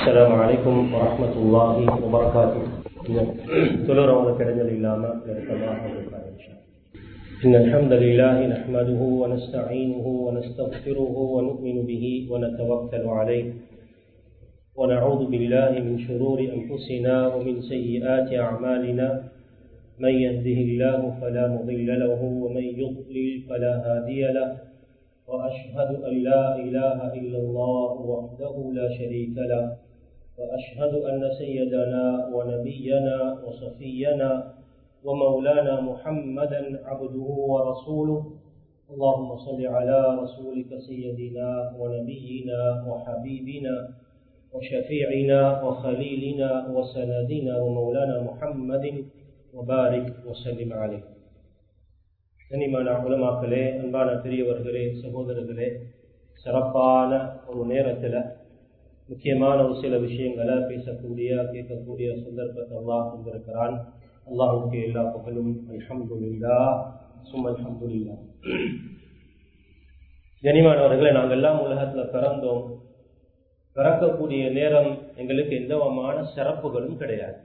السلام عليكم ورحمة الله وبركاته தொழுறவங்க கிடைஞ்சல் இல்லாமல் நெருக்கமாக இருக்காங்க إن الحمد لله نحمده ونستعينه ونستغفره ونؤمن به ونتوكل عليه ونعوذ بالله من شرور أنفسنا ومن سيئات أعمالنا من يهده الله فلا مضل له ومن يضلل فلا هادي له وأشهد أن لا إله إلا الله وحده لا شريك له وأشهد أن سيدنا ونبينا وصفينا ومولانا محمدا عبده ورسوله اللهم صل على رسولك سيدنا ونبينا وحبيبنا وشفيعنا وخليلنا وسندنا ومولانا محمد وبارك وسلم عليه கனிமான உலமாக்களே அன்பான பெரியவர்களே சகோதரர்களே சிறப்பான ஒரு நேரத்தில் முக்கியமான ஒரு சில விஷயங்களை பேசக்கூடிய கேட்கக்கூடிய சந்தர்ப்பத்தை அல்லாஹ் கொண்டிருக்கிறான் அல்லாஹுக்கு எல்லா புகழும் அல்ஹம்துல்லா சும் அல்ஹம்துல்லா கனிமானவர்களை நாங்கள் எல்லாம் உலகத்தில் பிறந்தோம் பிறக்கக்கூடிய நேரம் எங்களுக்கு எந்த விதமான சிறப்புகளும் கிடையாது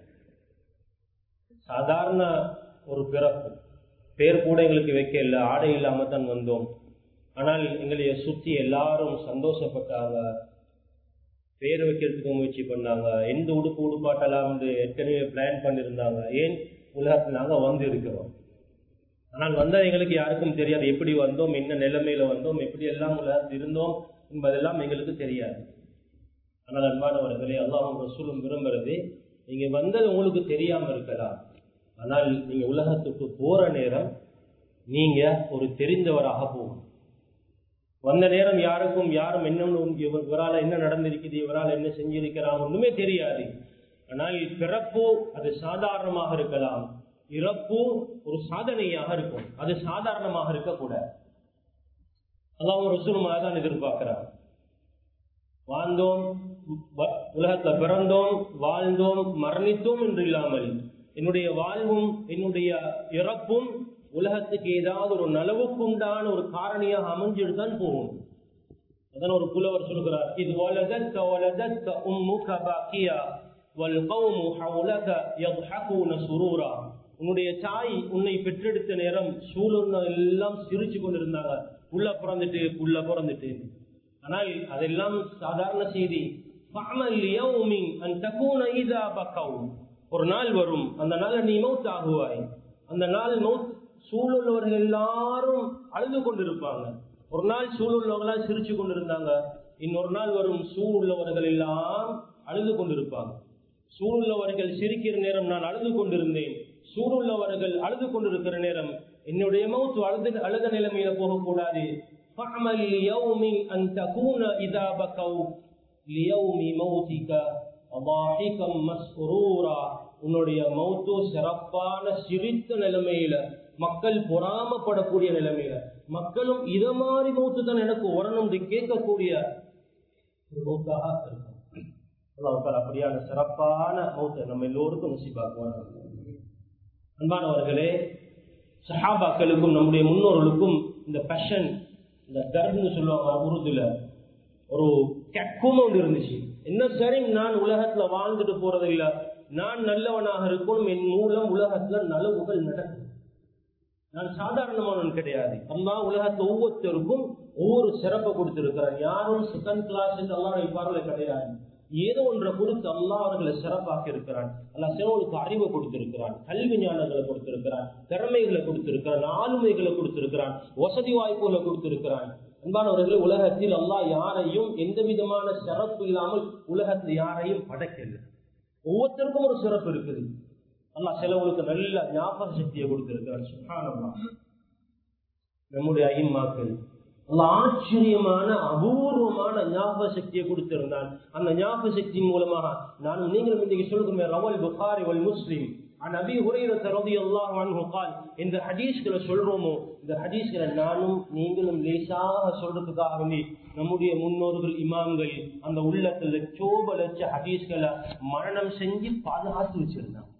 சாதாரண ஒரு பிறப்பு பேர் கூட எங்களுக்கு வைக்கல ஆடை இல்லாம தான் வந்தோம் ஆனால் எங்களைய சுத்தி எல்லாரும் சந்தோஷப்பட்டாங்க பேர் வைக்கிறதுக்கு முயற்சி பண்ணாங்க எந்த உடுப்பு உடுப்பாட்டெல்லாம் வந்து ஏற்கனவே பிளான் பண்ணியிருந்தாங்க ஏன் உலகத்தில் நாங்கள் வந்து இருக்கிறோம் ஆனால் வந்தால் எங்களுக்கு யாருக்கும் தெரியாது எப்படி வந்தோம் என்ன நிலைமையில வந்தோம் எப்படி எல்லாம் உலகத்தில் இருந்தோம் என்பதெல்லாம் எங்களுக்கு தெரியாது ஆனால் அன்பானவர்களே அல்லாஹும் ரசூலும் விரும்புறது நீங்க வந்தது உங்களுக்கு தெரியாம இருக்கலாம் ஆனால் நீங்க உலகத்துக்கு போற நேரம் நீங்க ஒரு தெரிந்தவராக போகும் வந்த நேரம் யாருக்கும் யாரும் என்ன இவரால் என்ன நடந்திருக்குது இவரால் என்ன செஞ்சிருக்கிறாங்க ஒண்ணுமே தெரியாது ஆனால் பிறப்பு அது சாதாரணமாக இருக்கலாம் இறப்பு ஒரு சாதனையாக இருக்கும் அது சாதாரணமாக இருக்கக்கூடாது அதான் ஒரு சுருமாக தான் எதிர்பார்க்கிறார் வாழ்ந்தோம் உலகத்துல பிறந்தோம் வாழ்ந்தோம் மரணித்தோம் என்று இல்லாமல் என்னுடைய வாழ்வும் என்னுடைய இறப்பும் உலகத்துக்கு ஏதாவது ஒரு நலவுக்குண்டான ஒரு காரணியாக அமைஞ்சிட்டு போகும் அதான் ஒரு புலவர் சொல்கிறார் இது வலதக்க வலதக்க உம்முக பாக்கியா வல்கௌமு ஹவுலக யத்ஹகுன சுரூரா உன்னுடைய தாய் உன்னை பெற்றெடுத்த நேரம் சூழல் எல்லாம் சிரிச்சு கொண்டிருந்தாங்க உள்ள பிறந்துட்டு உள்ள பிறந்துட்டு ஆனால் அதெல்லாம் சாதாரண செய்தி ஒரு நாள் வரும் அந்த நாள் நீ மவுத் ஆகுவாய் அந்த நாள் மவுத் சூழலுள்ளவர்கள் எல்லாரும் அழுது கொண்டிருப்பாங்க ஒரு நாள் சூழலுள்ளவர்களா சிரிச்சு கொண்டிருந்தாங்க இன்னொரு நாள் வரும் சூழலுள்ளவர்கள் எல்லாம் அழுது கொண்டிருப்பாங்க சூழலுள்ளவர்கள் சிரிக்கிற நேரம் நான் அழுது கொண்டிருந்தேன் சூழலுள்ளவர்கள் அழுது கொண்டிருக்கிற நேரம் என்னுடைய மவுத்து அழுது அழுத நிலைமையில போகக்கூடாது فاعمل ليوم أن تكون إذا بكوا ليوم موتك ضاحكا مسرورا உன்னுடைய மௌத்து சிறப்பான சிரித்த நிலைமையில மக்கள் பொறாமப்படக்கூடிய நிலைமையில மக்களும் இத மாதிரி மௌத்து தான் எனக்கு வரணும் கேட்கக்கூடிய ஒரு மௌத்தாக இருக்கும் அப்படியான சிறப்பான மௌத்தை நம்ம எல்லோருக்கும் நசிபாக்குவாங்க அன்பானவர்களே சஹாபாக்களுக்கும் நம்முடைய முன்னோர்களுக்கும் இந்த பேஷன் இந்த கர்ன்னு சொல்லுவாங்க உருதுல ஒரு கெக்கும் ஒன்று இருந்துச்சு என்ன சரி நான் உலகத்துல வாழ்ந்துட்டு போறது இல்ல நான் நல்லவனாக இருக்கணும் என் மூலம் உலகத்துல நலவுகள் நடக்கும் நான் சாதாரணமானவன் கிடையாது அம்மா உலகத்துல ஒவ்வொருத்தருக்கும் ஒவ்வொரு சிறப்பை கொடுத்திருக்கிறார் யாரும் செகண்ட் கிளாஸ் அல்லாவுடைய பார்வை கிடையாது ஏதோ ஒன்றை கொடுத்து அல்லா அவர்களை சிறப்பாக்கி இருக்கிறான் அல்லா சிறவனுக்கு அறிவை கொடுத்திருக்கிறான் கல்வி ஞானங்களை கொடுத்திருக்கிறான் திறமைகளை கொடுத்திருக்கிறான் ஆளுமைகளை கொடுத்திருக்கிறான் வசதி வாய்ப்புகளை கொடுத்திருக்கிறான் அன்பானவர்கள் உலகத்தில் அல்லாஹ் யாரையும் எந்த விதமான சிறப்பு இல்லாமல் உலகத்தில் யாரையும் படைக்கல ஒவ்வொருத்தருக்கும் ஒரு சிறப்பு இருக்குது அல்லா சிலவங்களுக்கு நல்ல ஞாபக சக்தியை கொடுத்திருக்கிறான் சுகானமா நம்முடைய ஐம்மாக்கள் ஆச்சரியமான அபூர்வமான ஞாபக சக்தியை கொடுத்திருந்தான் அந்த ஞாபக சக்தியின் மூலமாக நான் நீங்களும் இன்றைக்கு சொல்கிறோம் ரவல் புகாரி வல் முஸ்லிம் நபி ஹுரைரத் ரலியல்லாஹு அன்ஹு قال இந்த ஹதீஸ்களை சொல்றோமோ இந்த ஹதீஸ்களை நானும் நீங்களும் லேசாக சொல்றதுக்காக வேண்டி நம்முடைய முன்னோர்கள் இமாம்கள் அந்த உள்ளத்துல லட்சோப லட்ச ஹதீஸ்களை மரணம் செஞ்சு பாதுகாத்து வச்சிருந்தாங்க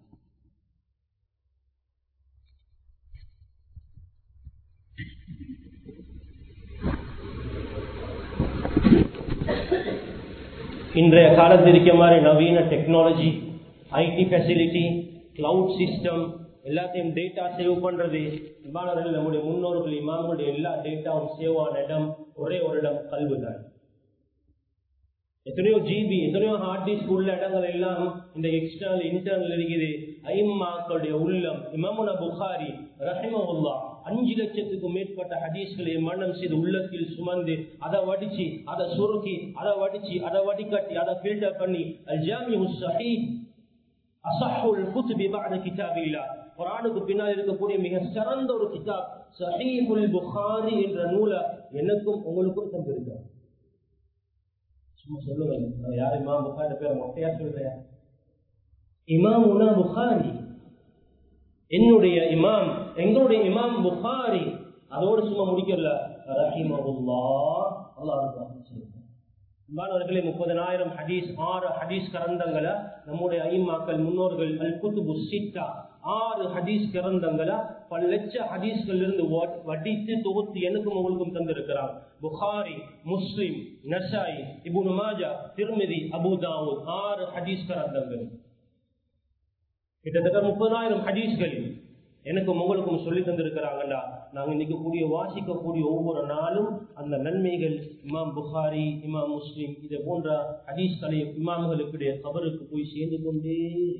இன்றைய காலத்தில் இருக்க மாதிரி நவீன technology IT facility cloud system எல்லாத்தையும் டேட்டா சேவ் பண்றது இமானவர்கள் நம்முடைய முன்னோர்கள் இமாம்களுடைய எல்லா டேட்டாவும் சேவ் ஆன இடம் ஒரே ஒரு இடம் கல்வி தான் எத்தனையோ ஜிபி எத்தனையோ ஹார்ட் டிஸ்க் உள்ள இடங்கள் எல்லாம் இந்த எக்ஸ்டர்னல் இன்டர்னல் இருக்குது ஐம்மாக்களுடைய உள்ளம் இமாமுன புகாரி ரஹிமவுல்லா அஞ்சு லட்சத்துக்கும் மேற்பட்ட ஹதீஸ்களை மனம் செய்து உள்ளத்தில் சுமந்து அதை வடிச்சு அதை சுருக்கி அதை வடிச்சு அதை வடிகட்டி அதை ஃபில்டர் பண்ணி அல் ஜாமி சஹீ அசஹுல் குத்துபி பஅத கிதாபில்லா குர்ஆனுக்கு பின்னால் இருக்கக்கூடிய மிக சிறந்த ஒரு கிதாப் சஹீஹுல் புகாரி என்ற நூலை எனக்கும் உங்களுக்கும் தந்திருக்கார் சும்மா சொல்லுங்க யார் இமாம் புகாரி பேர் மொட்டையா சொல்றேன் இமாமுனா புகாரி என்னுடைய இமாம் எங்களுடைய இமாம் புகாரி அதோடு சும்மா முடிக்கல ரஹிமஹுல்லா அல்லாஹ் மாணவர்களே முப்பதனாயிரம் ஹதீஸ் ஆறு ஹதீஸ் கரந்தங்களை நம்முடைய ஐமாக்கள் முன்னோர்கள் அல் குத்துபு சிட்டா ஆறு ஹதீஸ் கிரந்தங்களை பல லட்ச ஹதீஸ்கள் இருந்து வடித்து தொகுத்து எனக்கும் உங்களுக்கும் தந்திருக்கிறார் புகாரி முஸ்லிம் நசாய் இபுனு மாஜா திருமதி அபுதாவூத் ஆறு ஹதீஸ் கிரந்தங்கள் கிட்டத்தட்ட முப்பதாயிரம் ஹதீஸ்கள் எனக்கும் உங்களுக்கும் சொல்லி தந்திருக்கிறாங்கடா நாங்க இன்னைக்கு கூடிய வாசிக்கக்கூடிய ஒவ்வொரு நாளும் அந்த நன்மைகள் இமாம் புகாரி இமாம் முஸ்லிம் இதை போன்ற ஹதீஸ்களை இமாம்களுக்குடைய கபருக்கு போய் சேர்ந்து கொண்டே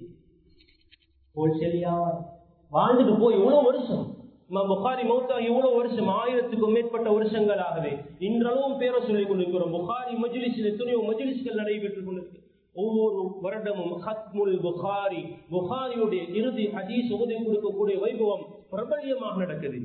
ஹோல்சேலியா வாழ்ந்துட்டு போய் எவ்வளவு வருஷம் இமாம் புகாரி மௌத்தா எவ்வளவு வருஷம் ஆயிரத்துக்கும் மேற்பட்ட வருஷங்களாகவே இன்றளவும் பேரை சொல்லிக் கொண்டிருக்கிறோம் புகாரி மஜிலிஸில் எத்தனையோ மஜிலிஸ்கள் நடைபெற்றுக் கொண்டிருக்கு ஒவ்வொரு வருடமும் ஹத்முல் புகாரி புகாரியுடைய இறுதி ஹதீஸ் உதவி கொடுக்கக்கூடிய வைபவம் பிரபல்யமாக நடக்குது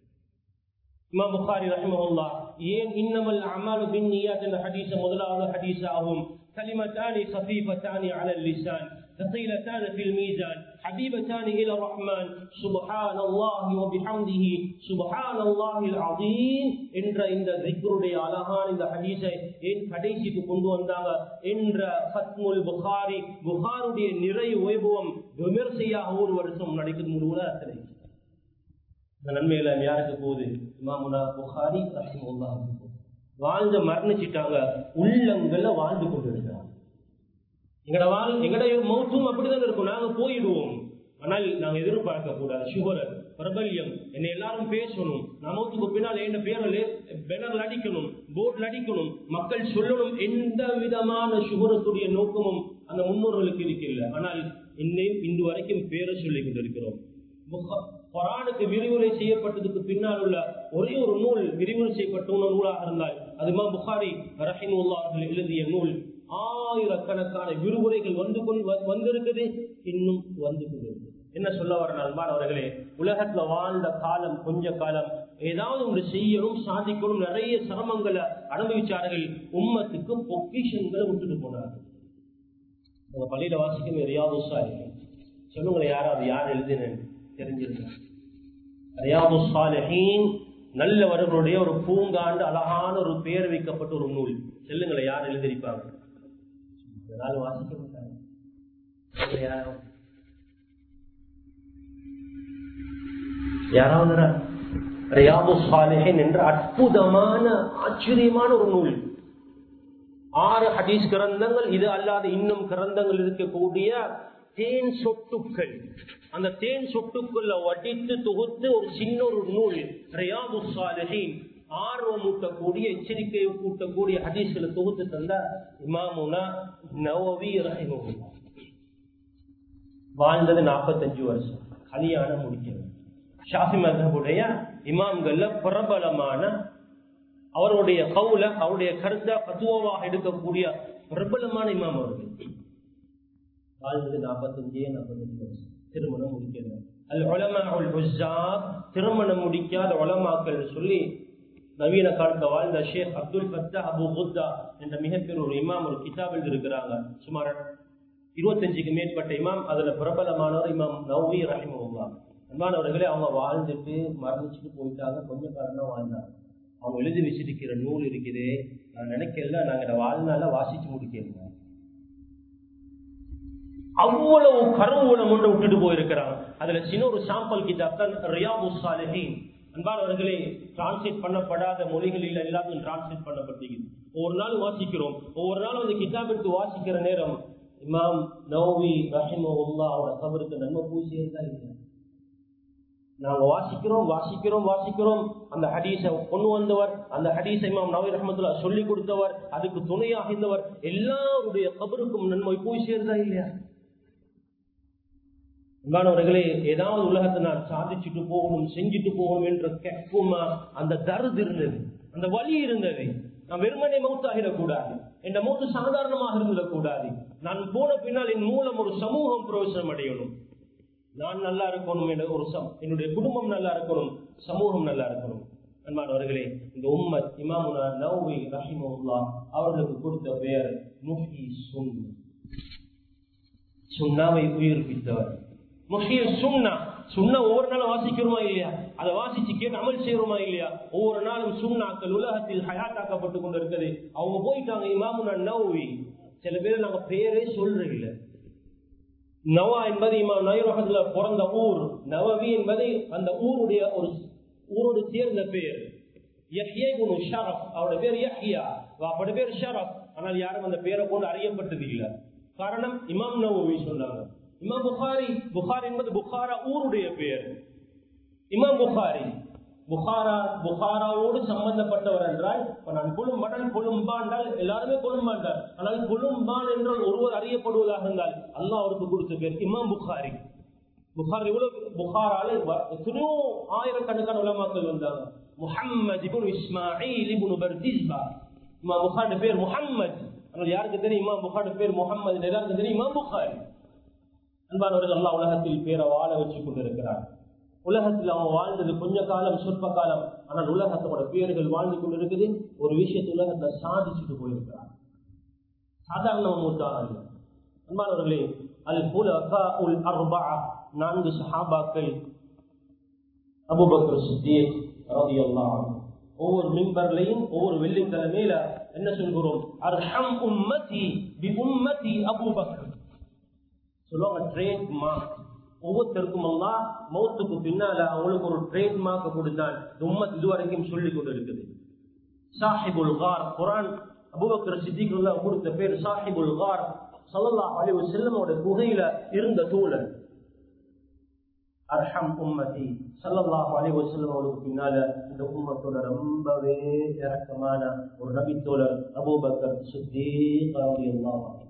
இமாம் புகாரி ரஹ்மஹுல்லா ஏன் இன்னமல் அமாலு பின் நியாத் என்ற ஹதீஸ முதலாவது ஹதீஸ் ஆகும் كلمتان خفيفتان على اللسان ثقيلتان في الميزان حبيبتان إلى الرحمن سبحان الله وبحمده سبحان الله العظيم என்ற இந்த திக்ருடைய அழகான இந்த ஹதீஸை ஏன் கடைசிக்கு கொண்டு வந்தாங்க என்ற ஃபத்முல் புகாரி புகாருடைய நிறைய வைபவம் விமர்சையாக ஒரு வருஷம் நடக்குது முழு உலகத்திலே இந்த நன்மையில யாருக்கு போகுது இமாமுனா புகாரி ரஹிமுல்லா வாழ்ந்து மரணிச்சிட்டாங்க உள்ளங்கள்ல வாழ்ந்து கொண்டு இருக்கிறாங்க எங்கட வாழ் எங்கட மௌத்தும் அப்படிதான் இருக்கும் நாங்க போயிடுவோம் ஆனால் நாங்க எதிர்பார்க்க கூடாது சுகர் பிரபல்யம் என்னை எல்லாரும் பேசணும் நமத்துக்கு பின்னால் என்ன பேரல் பேனர்ல அடிக்கணும் போர்ட்ல அடிக்கணும் மக்கள் சொல்லணும் எந்த விதமான சுகரத்துடைய நோக்கமும் அந்த முன்னோர்களுக்கு இருக்கில்ல ஆனால் இன்னும் இன்று வரைக்கும் பேரை சொல்லிக் கொண்டிருக்கிறோம் குரானுக்கு விரிவுரை செய்யப்பட்டதுக்கு பின்னால் உள்ள ஒரே ஒரு நூல் விரிவுரை செய்யப்பட்ட ஒரு நூலாக இருந்தால் அதுமா புகாரி ரஹிமுல்லா அவர்கள் எழுதிய நூல் ஆயிரக்கணக்கான விரிவுரைகள் வந்து கொண்டு வந்திருக்குது இன்னும் வந்து கொண்டிருக்கு என்ன சொல்ல வர நண்பானவர்களே உலகத்துல வாழ்ந்த காலம் கொஞ்ச காலம் ஏதாவது ஒன்று செய்யணும் சாதிக்கணும் நிறைய சிரமங்களை அனுபவிச்சார்கள் உம்மத்துக்கு பொக்கிஷன்களை விட்டுட்டு போனார்கள் உங்க பள்ளியில வாசிக்கும் ரியாது சாலிகள் சொல்லுங்களேன் யாராவது யார் எழுதினேன் தெரிஞ்சிருக்க ரியாது சாலிஹீன் நல்லவர்களுடைய ஒரு பூங்காண்டு அழகான ஒரு பெயர் வைக்கப்பட்ட ஒரு நூல் செல்லுங்களை யார் எழுதியிருப்பாங்க அதனால வாசிக்க மாட்டாங்க யாரும் யாராவது ரியாது சாலிஹின் என்ற அற்புதமான ஆச்சரியமான ஒரு நூல் ஆறு ஹதீஸ் கிரந்தங்கள் இது அல்லாத இன்னும் கிரந்தங்கள் இருக்கக்கூடிய தேன் சொட்டுக்கள் அந்த தேன் சொட்டுக்குள்ள வடித்து தொகுத்து ஒரு சின்ன ஒரு நூல் ரியாது சாலிஹின் ஆர்வமூட்டக்கூடிய எச்சரிக்கையை கூட்டக்கூடிய ஹதீஸ்களை தொகுத்து தந்த இமாமுனா நவவி ரஹிமுல்லா வாழ்ந்தது நாற்பத்தஞ்சு வருஷம் கல்யாணம் முடிக்கிறது ஷாஃபி மதபுடைய இமாம்கள்ல பிரபலமான அவருடைய கவுல அவருடைய கருத்தை பத்துவாக எடுக்கக்கூடிய பிரபலமான இமாம் அவர்கள் வாழ்ந்தது நாற்பத்தஞ்சே நாற்பத்தஞ்சு வருஷம் திருமணம் முடிக்கிறது அது ஒலமா திருமணம் முடிக்காத ஒலமாக்கள் சொல்லி நவீன காலத்துல வாழ்ந்த ஷேக் அப்துல் ஃபத்தா அபு குத்தா என்ற மிகப்பெரிய ஒரு இமாம் ஒரு கிதாபில் இருக்கிறாங்க சுமார் இருபத்தஞ்சுக்கு மேற்பட்ட இமாம் அதுல பிரபலமானவர் இமாம் நவவி ரஹிமுல்லா அன்பானவர்களே அவங்க வாழ்ந்துட்டு மரணிச்சுட்டு போயிட்டாங்க கொஞ்சம் காலம் தான் வாழ்ந்தாங்க அவங்க எழுதி வச்சிருக்கிற நூல் இருக்குது நான் நினைக்கல நாங்க வாழ்நாள வாசிச்சு முடிக்கிறோம் அவ்வளவு கருவூலம் ஒன்று விட்டுட்டு போயிருக்கிறாங்க அதுல சின்ன ஒரு சாம்பிள் கிதாப் தான் ரியாபு சாலிஹின் அன்பானவர்களே டிரான்ஸ்லேட் பண்ணப்படாத மொழிகளில் எல்லாத்தையும் டிரான்ஸ்லேட் பண்ணப்பட்டிருக்கு ஒவ்வொரு நாள் வாசிக்கிறோம் ஒவ்வொரு நாளும் அந்த கிதாப் எடுத்து வாசிக்கிற நேரம் இமாம் நௌவி ரஹிமஹுல்லா அவரோட கபருக்கு நன்மை பூசி இருந்தா இல்லையா நாங்க வாசிக்கிறோம் வாசிக்கிறோம் வாசிக்கிறோம் அந்த ஹதீஸை கொண்டு வந்தவர் அந்த ஹதீஸை இமாம் நவி ரஹமத்துல்லா சொல்லி கொடுத்தவர் அதுக்கு துணையாக இருந்தவர் எல்லாருடைய கபருக்கும் நன்மை போய் சேர்ந்தா இல்லையா அன்பானவர்களே ஏதாவது உலகத்தை நான் சாதிச்சுட்டு போகணும் செஞ்சுட்டு போகணும் என்ற கெப்புமா அந்த தருது இருந்தது அந்த வலி இருந்தது நான் வெறுமனே மௌத்தாகிடக்கூடாது என் மௌத்து சாதாரணமாக இருந்துடக்கூடாது நான் போன பின்னால் என் மூலம் ஒரு சமூகம் பிரயோசனம் அடையணும் நான் நல்லா இருக்கணும் என்ற ஒரு சம் என்னுடைய குடும்பம் நல்லா இருக்கணும் சமூகம் நல்லா இருக்கணும் அன்பானவர்களே இந்த உம்மத் இமாமுனா நௌவி ரஹிமுல்லா அவர்களுக்கு கொடுத்த பெயர் முஹி சுன்னா சுண்ணாவை உயிர்ப்பித்தவர் முஹி சுன்னா சுண்ணா ஒவ்வொரு நாளும் வாசிக்கிறோமா இல்லையா அதை வாசிச்சு கேட்டு அமல் செய்யறோமா இல்லையா ஒவ்வொரு நாளும் சுண்ணாக்கள் உலகத்தில் ஹயாத்தாக்கப்பட்டு கொண்டு இருக்குது அவங்க போயிட்டாங்க இமாமுனா நௌவி சில பேர் நாங்க பேரே சொல்றது இல்லை நவா என்பது இமாம் நயரோகத்துல பிறந்த ஊர் நவவி என்பது அந்த ஊருடைய ஒரு ஊரோடு சேர்ந்த பேர் ஷரப் அவரோட பேர் யஹ்யா அவரோட பேர் ஷரப் ஆனால் யாரும் அந்த பேரை கொண்டு அறியப்பட்டது இல்லை காரணம் இமாம் நவவி சொன்னாங்க இமாம் புகாரி புகார் என்பது புகாரா ஊருடைய பேர் இமாம் புகாரி புகாரா புகாராவோடு சம்பந்தப்பட்டவர் என்றால் இப்ப நான் கொழும்படன் கொழும்பாண்டால் எல்லாருமே கொழும்பாண்டார் ஆனால் கொழும்பான் என்றால் ஒருவர் அறியப்படுவதாக இருந்தால் அல்லாஹ் அவருக்கு கொடுத்த பேர் இமாம் புகாரி புகார் இவ்வளவு புகாரால எத்தனையோ ஆயிரக்கணக்கான உலமாக்கள் வந்தாங்க முஹம்மது இபுன் இஸ்மாயில் இபுன் பர்திஸ்பா இமாம் புகார் பேர் முஹம்மது ஆனால் யாருக்கு தெரியும் இமாம் புகார் பேர் முகம்மது எல்லாருக்கும் தெரியும் இமாம் புகாரி அன்பானவர்கள் அல்லாஹ் உலகத்தில் பேரை வாழ வச்சு கொண்டிருக்கிறார் உலகத்தில் அவன் வாழ்ந்தது கொஞ்ச காலம் சொற்ப காலம் ஆனால் உலகத்தோட பேர்கள் வாழ்ந்து கொண்டிருக்குது ஒரு விஷயத்து உலகத்தை சாதிச்சுட்டு போயிருக்கிறார் சாதாரண மூத்தாக அன்பானவர்களே அல் புல உல் அர்பா நான்கு சஹாபாக்கள் அபுபக்கர் சித்தீக் ரலியல்லாஹு ஒவ்வொரு மிம்பர்லையும் ஒவ்வொரு வெள்ளிக்கிழமையில என்ன சொல்கிறோம் அர்ஹம் உம்மதி பி உம்மதி அபூபக்கர் சொல்லுவாங்க ட்ரேட் மார்க் ஒவ்வொருத்தருக்கும் அல்லா மௌத்துக்கு பின்னால அவங்களுக்கு ஒரு ட்ரேட் மார்க் கொடுத்தான் உம்மத் இதுவரைக்கும் சொல்லி கொண்டு இருக்குது சாஹிபுல் கார் குரான் அபுபக்கர் சித்திக்குள்ள கொடுத்த பேர் சாஹிபுல் கார் சல்லல்லா அலி செல்லமோட குகையில இருந்த தோழர் அர்ஹம் உம்மதி சல்லல்லாஹு அலைஹி வஸல்லம் அவருக்கு பின்னால இந்த உம்மத்தோட ரொம்பவே இறக்கமான ஒரு நபி தோழர் அபூபக்கர் சித்தீக் ரலியல்லாஹு அன்ஹு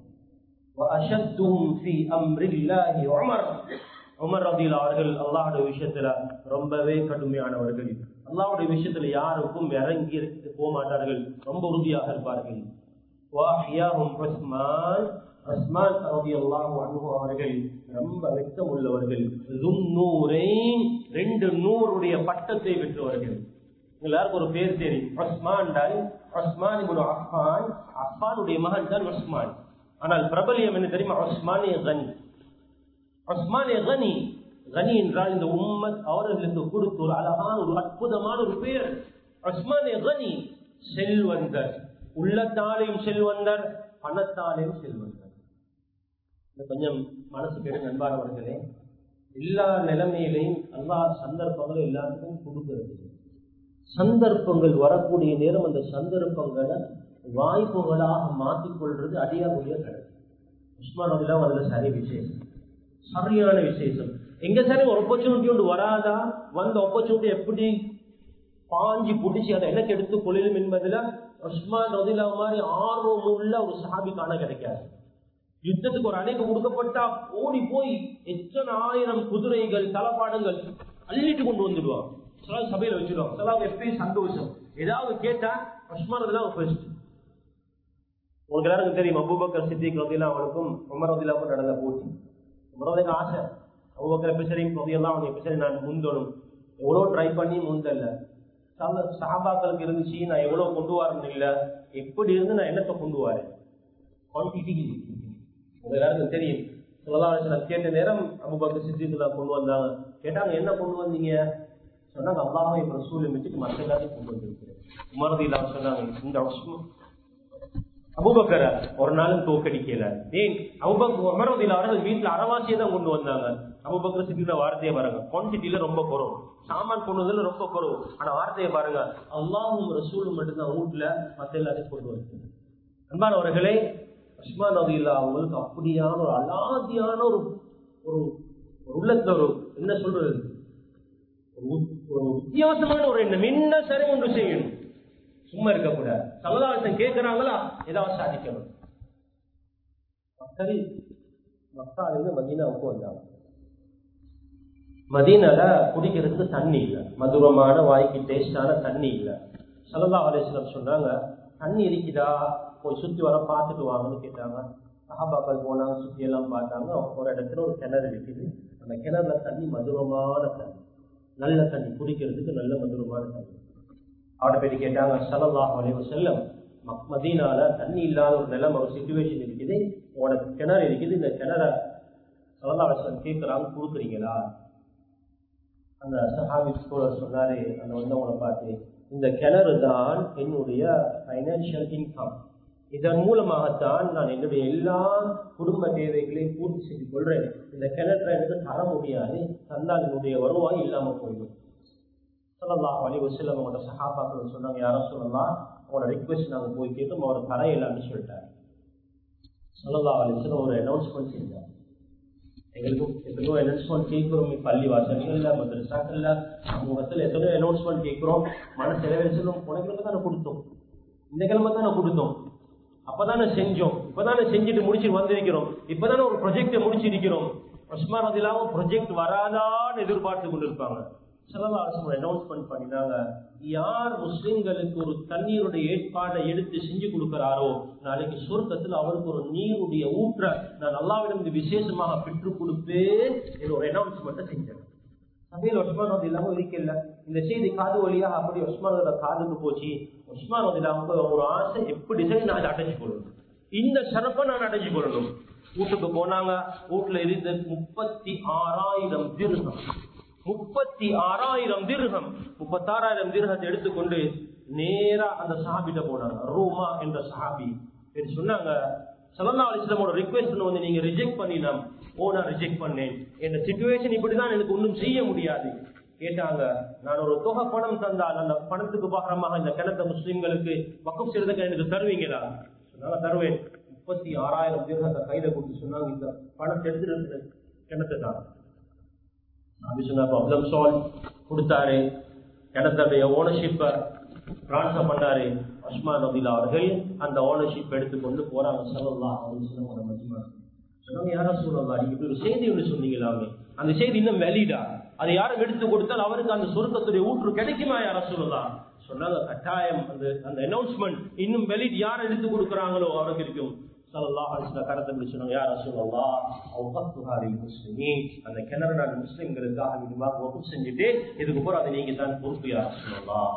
واشدهم في امر الله عمر உமர் ரதியில் அவர்கள் அல்லாஹுடைய விஷயத்துல ரொம்பவே கடுமையானவர்கள் அல்லாஹுடைய விஷயத்துல யாருக்கும் இறங்கி போக மாட்டார்கள் ரொம்ப உறுதியாக இருப்பார்கள் வாஹியாஹும் உஸ்மான் உஸ்மான் ரதியல்லாஹு அன்ஹு அவர்கள் ரொம்ப வெட்கம் உள்ளவர்கள் துன்னூரைன் ரெண்டு நூறுடைய பட்டத்தை பெற்றவர்கள் எல்லாருக்கும் ஒரு பேர் தெரியும் உஸ்மான் டால் உஸ்மான் இப்னு அஃபான் அஃபானுடைய மகன் தான் உஸ்மான் ஆனால் பிரபலியம் என்ன தெரியுமா உஸ்மானே கனி உஸ்மானே கனி கனி என்றால் இந்த உம்மத் அவர்களுக்கு கொடுத்த ஒரு அழகான ஒரு அற்புதமான ஒரு பெயர் உஸ்மானே கனி செல்வந்தர் உள்ளத்தாலையும் செல்வந்தர் பணத்தாலையும் செல்வந்தர் கொஞ்சம் மனசு கேட்டு நண்பானவர்களே எல்லா நிலைமையிலையும் எல்லா சந்தர்ப்பங்களும் எல்லாத்துக்கும் கொடுக்கிறது சந்தர்ப்பங்கள் வரக்கூடிய நேரம் அந்த சந்தர்ப்பங்களை வாய்ப்புகளாக மாற்றிக்கொள்றது அடியாருடைய கடமை உஸ்மான் அதெல்லாம் அதுல சரி விசேஷம் சரியான விசேஷம் எங்க சரி ஒரு ஆப்பர்ச்சுனிட்டி ஒன்று வராதா வந்த ஆப்பர்ச்சுனிட்டி எப்படி பாஞ்சி பிடிச்சி அதை எனக்கு எடுத்து கொள்ளும் என்பதுல உஸ்மான் ரதிலா மாதிரி ஆர்வம் உள்ள ஒரு சாபி காண கிடைக்காது யுத்தத்துக்கு ஒரு அணைக்கு கொடுக்கப்பட்டா ஓடி போய் எத்தனை ஆயிரம் குதிரைகள் தளபாடங்கள் அள்ளிட்டு கொண்டு வந்துடுவான் சில சபையில வச்சிருவாங்க சில எப்பயும் சந்தோஷம் ஏதாவது கேட்டா உஸ்மான் ரதிலா ஃபர்ஸ்ட் உங்களுக்கு எல்லாருக்கும் தெரியும் அபுபக்கர் சித்திக் ரதிலா அவனுக்கும் உமர் ரதிலாவுக்கும் நடந்த போட்டி உமரதுக்கு ஆசை அபுபக்கர் பிசரையும் ரதியெல்லாம் அவங்க பிசரை நான் முந்தணும் எவ்வளோ ட்ரை பண்ணி முந்தல்ல சஹாபாக்களுக்கு இருந்துச்சு நான் எவ்வளவு கொண்டு வரணும் இல்ல எப்படி இருந்து நான் என்னத்தை கொண்டு வரேன் குவான்டிட்டி உங்க எல்லாருக்கும் தெரியும் சொல்லலாம் கேட்ட நேரம் அபுபக்கர் சித்திக்குள்ள கொண்டு வந்தாங்க கேட்டாங்க என்ன கொண்டு வந்தீங்க சொன்னாங்க அல்லாஹ் இப்ப சூழ்நிலை வச்சுட்டு மற்ற எல்லாத்தையும் கொண்டு வந்திருக்கிறேன் உமரதி இல்லாம சொன்னாங்க இந்த அபுபக்கர ஒரு நாளும் தோக்கடிக்கல ஏன் அபுபக் உமரதில் அவர்கள் வீட்டுல அறவாசியை தான் கொண்டு வந்தாங்க அபுபக்கர் சிட்டில வார்த்தையை பாருங்க குவான்டிட்டியில ரொம்ப குறவு சாமான் கொண்டதுல ரொம்ப குறவு ஆனா வார்த்தையை பாருங்க அல்லாஹும் ரசூலும் மட்டும்தான் வீட்டுல மத்த எல்லாத்தையும் கொண்டு வந்து அன்பானவர்களே உஸ்மான் நதியில்லா அவங்களுக்கு அப்படியான ஒரு அலாதியான ஒரு ஒரு ஒரு உள்ளத்துல ஒரு என்ன சொல்றது ஒரு உத்- ஒரு வித்தியாசமான ஒரு எண்ணம் என்ன சரி ஒன்று செய்யணும் சும்மா இருக்கக்கூடாது சமுதாயத்தை கேட்கிறாங்களா ஏதாவது சாதிக்கணும் சரி மக்காலிருந்து மதீனாவுக்கு வந்தாங்க மதீனால குடிக்கிறதுக்கு தண்ணி இல்லை மதுரமான வாய்க்கு டேஸ்டான தண்ணி இல்லை சல்லா அலிஸ்லாம் சொன்னாங்க தண்ணி இருக்குதா போய் சுத்தி வர பார்த்துட்டு வாங்கன்னு கேட்டாங்க சஹாபாக்கள் போனாங்க சுத்தி எல்லாம் பார்த்தாங்க ஒரு இடத்துல ஒரு கிணறு இருக்குது அந்த கிணறுல தண்ணி மதுரமான தண்ணி நல்ல தண்ணி குடிக்கிறதுக்கு நல்ல மதுரமான தண்ணி அவட போய் கேட்டாங்க சல்லல்லாஹு அலைஹி வஸல்லம் மக்- மதீனால தண்ணி இல்லாத ஒரு நிலைமை ஒரு சுச்சுவேஷன் இருக்குது உனக்கு கிணறு இருக்குது இந்த கிணற சல்லல்லாஹு அலைஹி வஸல்லம் கேட்கறாங்க கொடுக்குறீங்களா அந்த சஹாபி தோழர் சொன்னாரு அந்த வந்தவங்களை பார்த்து இந்த கிணறு தான் என்னுடைய ஃபைனான்சியல் இன்கம் இதன் மூலமாகத்தான் நான் என்னுடைய எல்லா குடும்ப தேவைகளையும் பூர்த்தி செய்து கொள்றேன் இந்த கிணற்றை எனக்கு தர முடியாது தந்தால் என்னுடைய வருவாய் இல்லாம போயிடும் சொல்லலாம் அலி வசல்லம் அவங்களோட சஹாபாக்கள் சொன்னாங்க யாரும் சொல்லலாம் அவங்களோட ரிக்வெஸ்ட் நாங்க போய் கேட்டோம் அவர் தரையிலான்னு சொல்லிட்டாரு சொல்லலாம் அலிஸ்லாம் ஒரு அனௌன்ஸ்மெண்ட் செஞ்சார் எங்களுக்கு எத்தனையோ அனௌன்ஸ்மெண்ட் கேட்கிறோம் பள்ளி வாசல்கள்ல மதரசாக்கள்ல சமூகத்துல எத்தனையோ அனௌன்ஸ்மெண்ட் கேட்கிறோம் மன செலவழிச்சலும் உனக்கு தானே கொடுத்தோம் இந்த கிழமை தானே கொடுத்தோம் அப்பதானே செஞ்சோம் இப்பதானே செஞ்சுட்டு முடிச்சுட்டு வந்திருக்கிறோம் இப்பதானே ஒரு ப்ரொஜெக்டை முடிச்சிருக்கிறோம் உஸ்மான் அதிலாம ப்ரொஜெக்ட் வராதான்னு எதிர்பார்த்து கொண்டிருப்பாங்க அனௌன்ஸ்மெண்ட் பண்ணினாங்க யார் முஸ்லிம்களுக்கு ஒரு தண்ணீருடைய ஏற்பாடை எடுத்து செஞ்சு கொடுக்கிறாரோ நாளைக்கு சொர்க்கத்தில் அவருக்கு ஒரு நீருடைய ஊற்ற நான் அல்லாவிடம் இது விசேஷமாக பெற்றுக் கொடுப்பேன் என்று ஒரு அனௌன்ஸ்மெண்ட்டை செஞ்சேன் சபையில் உஸ்மான் வந்து இல்லாம இருக்கல இந்த செய்தி காது வழியா அப்படி உஸ்மானோட காதுக்கு போச்சு உஸ்மான் வந்து இல்லாம ஒரு ஆசை எப்படி சரி நான் அதை அடைஞ்சு கொள்ளணும் இந்த சிறப்பை நான் அடைஞ்சு கொள்ளணும் வீட்டுக்கு போனாங்க வீட்டுல இருந்த முப்பத்தி ஆறாயிரம் திருகம் முப்பத்தி ஆறாயிரம் திருகம் முப்பத்தாறாயிரம் திருகத்தை எடுத்துக்கொண்டு நேரா அந்த சஹாபிட்ட போனாங்க ரூமா என்ற சஹாபி பேர் சொன்னாங்க சல்லா அலிஸ்லாமோட ரிக்வெஸ்ட் வந்து நீங்க ரிஜெக்ட் பண்ணிடலாம் ஓ நான் ரிஜெக்ட் பண்ணேன் இந்த சுச்சுவேஷன் இப்படிதான் எனக்கு ஒன்றும் செய்ய முடியாது கேட்டாங்க நான் ஒரு தொகை பணம் தந்தால் அந்த பணத்துக்கு பாகரமாக இந்த கிணத்த முஸ்லிம்களுக்கு வக்கம் செய்யறதுக்கு எனக்கு தருவீங்களா சொன்னாங்க தருவேன் முப்பத்தி ஆறாயிரம் திருகத்தை கையில கொடுத்து சொன்னாங்க இந்த பணத்தை எடுத்துட்டு கிணத்து தான் அப்படி சொன்ன ப்ராப்ளம் சால்வ் கொடுத்தாரு கிணத்துடைய ஓனர்ஷிப்பை ட்ரான்ஸ்ஃபர் பண்ணாரு உஸ்மான் நபிலா அவர்கள் அந்த ஓனர்ஷிப் எடுத்துக்கொண்டு போறாங்க சொல்லலாம் அப்படின்னு சொன்னாங்க மஜ்மா சொன்னாங்க யாரா சொல்லலாம் நீங்க இப்படி ஒரு செய்தி ஒன்று சொன்னீங்களாமே அந்த செய்தி இன்னும் வெளிடா அதை யாரும் எடுத்து கொடுத்தால் அவருக்கு அந்த சொர்க்கத்துடைய ஊற்று கிடைக்குமா யாரா சொல்லலாம் சொன்னாங்க கட்டாயம் அந்த அந்த அனௌன்ஸ்மெண்ட் இன்னும் வெளிட் யார் எடுத்து கொடுக்குறாங்களோ அவருக்கு இருக்கும் சல்லல்லாஹு அலைஹி வஸல்லம் கரத்தை பிடிச்சு சொன்னாங்க யா ரசூலல்லாஹ் அவ்கத்துஹா லில் முஸ்லிமீன் அந்த கிணறு நான் முஸ்லிம்களுக்காக விதமாக வகுப்பு செஞ்சுட்டு இதுக்கு போற அதை நீங்க தான் பொறுப்பு யா ரசூலல்லாஹ்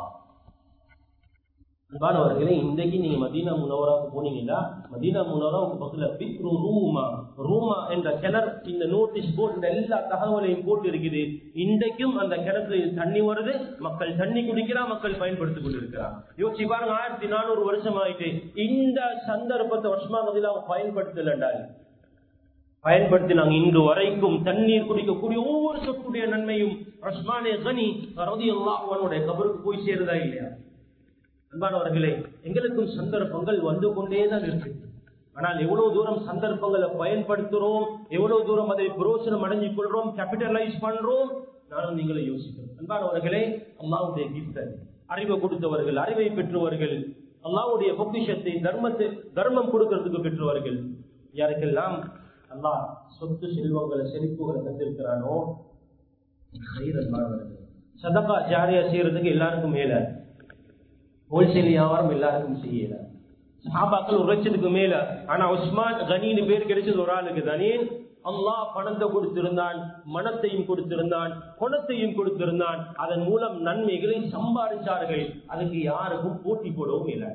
அன்பானவர்களே இன்றைக்கு நீங்க மதீனா முனவராவுக்கு போனீங்கன்னா மதீனா முனவராவுக்கு பக்கத்துல பிக்ரு ரூமா ரூமா என்ற கிணறு இந்த நோட்டீஸ் போர்டு இந்த எல்லா தகவலையும் போட்டு இருக்குது இன்றைக்கும் அந்த கிணத்துல தண்ணி வருது மக்கள் தண்ணி குடிக்கிறா மக்கள் பயன்படுத்திக் கொண்டிருக்கிறார் யோசிச்சு பாருங்க ஆயிரத்தி நானூறு வருஷம் ஆயிட்டு இந்த சந்தர்ப்பத்தை வருஷமா நதியில அவங்க பயன்படுத்தலண்டாரு பயன்படுத்தி நாங்க இன்று வரைக்கும் தண்ணீர் குடிக்கக்கூடிய ஒவ்வொரு சொத்துடைய நன்மையும் ரஸ்மானே கனி ரதியுல்லாஹுவனுடைய கபருக்கு போய் சேருதா இல்லையா அன்பானவர்களே எங்களுக்கும் சந்தர்ப்பங்கள் வந்து கொண்டேதான் இருக்கு ஆனால் எவ்வளவு தூரம் சந்தர்ப்பங்களை பயன்படுத்துறோம் எவ்வளவு தூரம் அதை புரோசனம் அடைஞ்சு கொள்றோம் கேபிட்டலைஸ் பண்றோம் நானும் நீங்களை யோசிக்கிறோம் அன்பானவர்களே அல்லாவுடைய கிஃப்ட் அறிவை கொடுத்தவர்கள் அறிவை பெற்றவர்கள் அல்லாவுடைய பொக்கிஷத்தை தர்மத்தை தர்மம் கொடுக்கறதுக்கு பெற்றவர்கள் யாருக்கெல்லாம் அல்லாஹ் சொத்து செல்வங்களை செழிப்புகளை தந்திருக்கிறானோ சதகா ஜாரியா செய்யறதுக்கு எல்லாருக்கும் மேல ஹோல்சேல் வியாபாரம் எல்லாருக்கும் செய்யல சாபாக்கள் ஒரு லட்சத்துக்கு மேல ஆனா உஸ்மான் கனின்னு பேர் கிடைச்சது ஒரு ஆளுக்கு தானே அல்லாஹ் பணத்தை கொடுத்திருந்தான் மனத்தையும் கொடுத்திருந்தான் குணத்தையும் கொடுத்திருந்தான் அதன் மூலம் நன்மைகளை சம்பாதிச்சார்கள் அதுக்கு யாருக்கும் போட்டி போடவும் இல்லை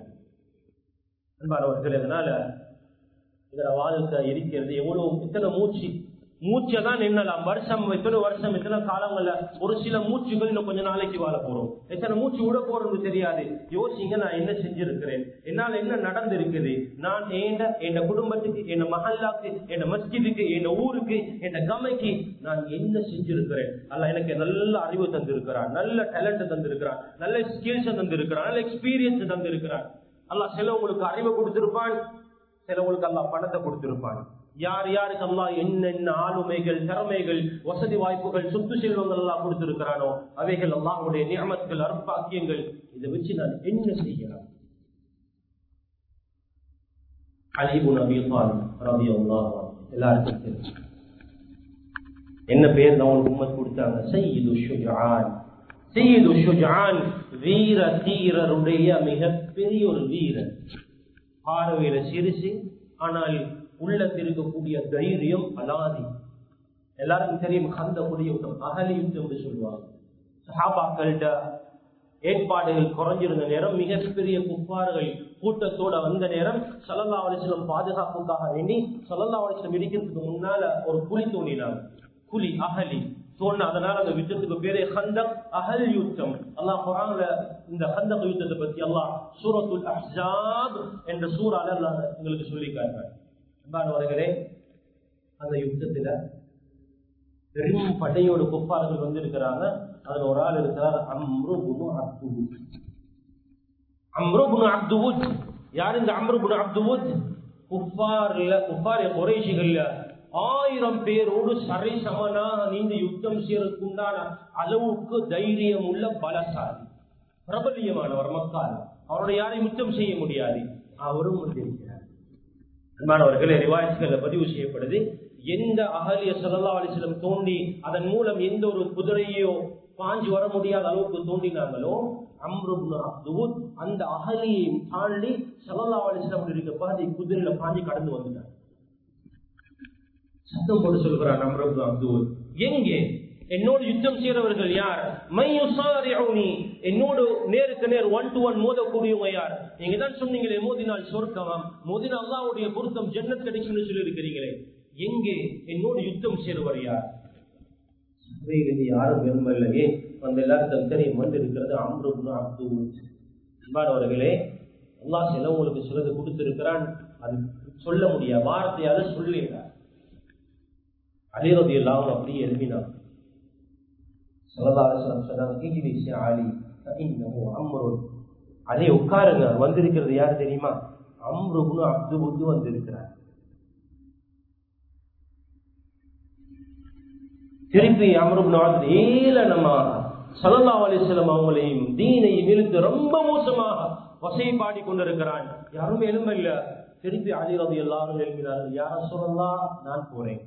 அன்பானவர்கள் அதனால இதோட வாழ்க்கை இருக்கிறது எவ்வளவு இத்தனை மூச்சு மூச்சை தான் நின்னலாம் வருஷம் எத்தனை வருஷம் எத்தனை காலங்கள்ல ஒரு சில மூச்சுகள் இன்னும் கொஞ்ச நாளைக்கு வாழ போறோம் எத்தனை மூச்சு விட போறது தெரியாது யோசிங்க நான் என்ன செஞ்சிருக்கிறேன் என்னால் என்ன நடந்திருக்குது நான் என் என் குடும்பத்துக்கு என் மஹல்லாக்கு என் மஸ்ஜிதுக்கு என் ஊருக்கு என் கமைக்கு நான் என்ன செஞ்சிருக்கிறேன் அல்ல எனக்கு நல்ல அறிவு தந்திருக்கிறான் நல்ல டேலண்ட் தந்திருக்கிறான் நல்ல ஸ்கில்ஸ் தந்திருக்கிறான் நல்ல எக்ஸ்பீரியன்ஸ் தந்திருக்கிறான் அல்ல சிலவங்களுக்கு அறிவை கொடுத்திருப்பான் சிலவங்களுக்கு அல்ல பணத்தை கொடுத்திருப்பான் யார் யாருக்கு அல்லா என்னென்ன ஆளுமைகள் திறமைகள் வசதி வாய்ப்புகள் சொத்து செல்வங்கள் எல்லாம் கொடுத்திருக்கிறானோ அவைகள் அல்லாஹுடைய நியமத்துகள் அற்பாக்கியங்கள் இதை வச்சு நான் என்ன செய்யலாம் அலிபு நபி ரபி எல்லாருக்கும் தெரியும் என்ன பேர் தான் உங்களுக்கு உம்மத் கொடுத்தாங்க சையீது ஷுஜான் சையீது ஷுஜான் வீர தீரருடைய மிகப்பெரிய ஒரு வீரன் பார்வையில சிறுசு ஆனால் உள்ளத்தில் இருக்கக்கூடிய தைரியம் அலாதி எல்லாருக்கும் தெரியும் கந்தக்கூடிய யுத்தம் அகலி யுத்தம் என்று சொல்லுவாங்க சஹாபாக்கள்கிட்ட ஏற்பாடுகள் குறைஞ்சிருந்த நேரம் மிகப்பெரிய குப்பார்கள் கூட்டத்தோட வந்த நேரம் சல்லல்லா அலிஸ்லம் பாதுகாப்புக்காக வேண்டி சல்லல்லா அலிஸ்லம் இடிக்கிறதுக்கு முன்னால ஒரு குழி தோண்டினாங்க குழி அகலி தோணு அதனால அந்த யுத்தத்துக்கு பேரே ஹந்தக் அகல் யுத்தம் அல்லாஹ் குரான்ல இந்த ஹந்தக் யுத்தத்தை பத்தி அல்லாஹ் சூரத்துல் அஹ்ஸாப் என்ற சூறால அல்லாஹ் எங்களுக்கு சொல்லி காட்டுறாங்க அன்பானவர்களே அந்த யுத்தத்துல பெரும் படையோட குப்பார்கள் வந்திருக்கிறாங்க அதுல ஒரு ஆள் இருக்கிறார் அம்ருபுனு அப்துவுத் அம்ருபுனு அப்துவுத் யார் இந்த அம்ருபுனு அப்துவுத் குஃபார்ல குஃபார் குறைஷிகள்ல ஆயிரம் பேரோடு சரை சமனாக நீண்டு யுத்தம் செய்யறதுக்குண்டான அளவுக்கு தைரியம் உள்ள பலசாலி பிரபலியமானவர் மக்கள் அவருடைய யாரையும் யுத்தம் செய்ய முடியாது அவரும் வந்திருக்கிறார் அன்பானவர்களே ரிவாயத்துகளை பதிவு செய்யப்படுது எந்த அகலிய சல்லா அலிஸ்லம் தோண்டி அதன் மூலம் எந்த ஒரு குதிரையோ பாஞ்சு வர முடியாத அளவுக்கு தோண்டினாங்களோ அம்ருப்னு அப்துத் அந்த அகலியையும் தாண்டி சல்லா அலிஸ்லம் இருக்க பாதி குதிரையில பாஞ்சு கடந்து வந்துட்டாங்க சத்தம் போட்டு சொல்கிறான் அம்ருப்னு அப்துத் எங்கே என்னோடு யுத்தம் செய்யறவர்கள் யார் மையுசாரிஉனி என்னோடு நேருக்கு நேர் ஒன் டு ஒன் மோதக்கூடியவங்க யார் நீங்க தான் சொன்னீங்களே மோதினால் சொர்க்கமாம் மோதினால் அல்லாவுடைய பொருத்தம் ஜன்னத் கிடைக்கும்னு சொல்லி இருக்கிறீங்களே எங்கே என்னோடு யுத்தம் செய்றவர் யார் சபையிலிருந்து யாரும் விரும்பலையே அந்த எல்லாருக்கும் தெரியும் வந்து இருக்கிறது அம்ருப்னு அப்துல் அன்பானவர்களே அல்லாஹ் சிலவங்களுக்கு சிலது கொடுத்திருக்கிறான் அது சொல்ல முடியாது வார்த்தையால சொல்லிடுறார் அலிரதி எல்லாம் அப்படியே எழுப்பினான் அதே உட்காருங்க வந்திருக்கிறது யாரு தெரியுமா அம்ருகுனு அப்துபுக்கு வந்திருக்கிறார் திருப்பி அமருபுன் ஏளனமாக சல்லா அலிஸ்லம் அவங்களையும் தீனையும் இழுத்து ரொம்ப மோசமாக வசை பாடி கொண்டிருக்கிறான் யாரும் எலும்பல்ல திருப்பி அலிரதி எல்லாரும் எழுப்பினார்கள் யார சொல்லலாம் நான் போறேன்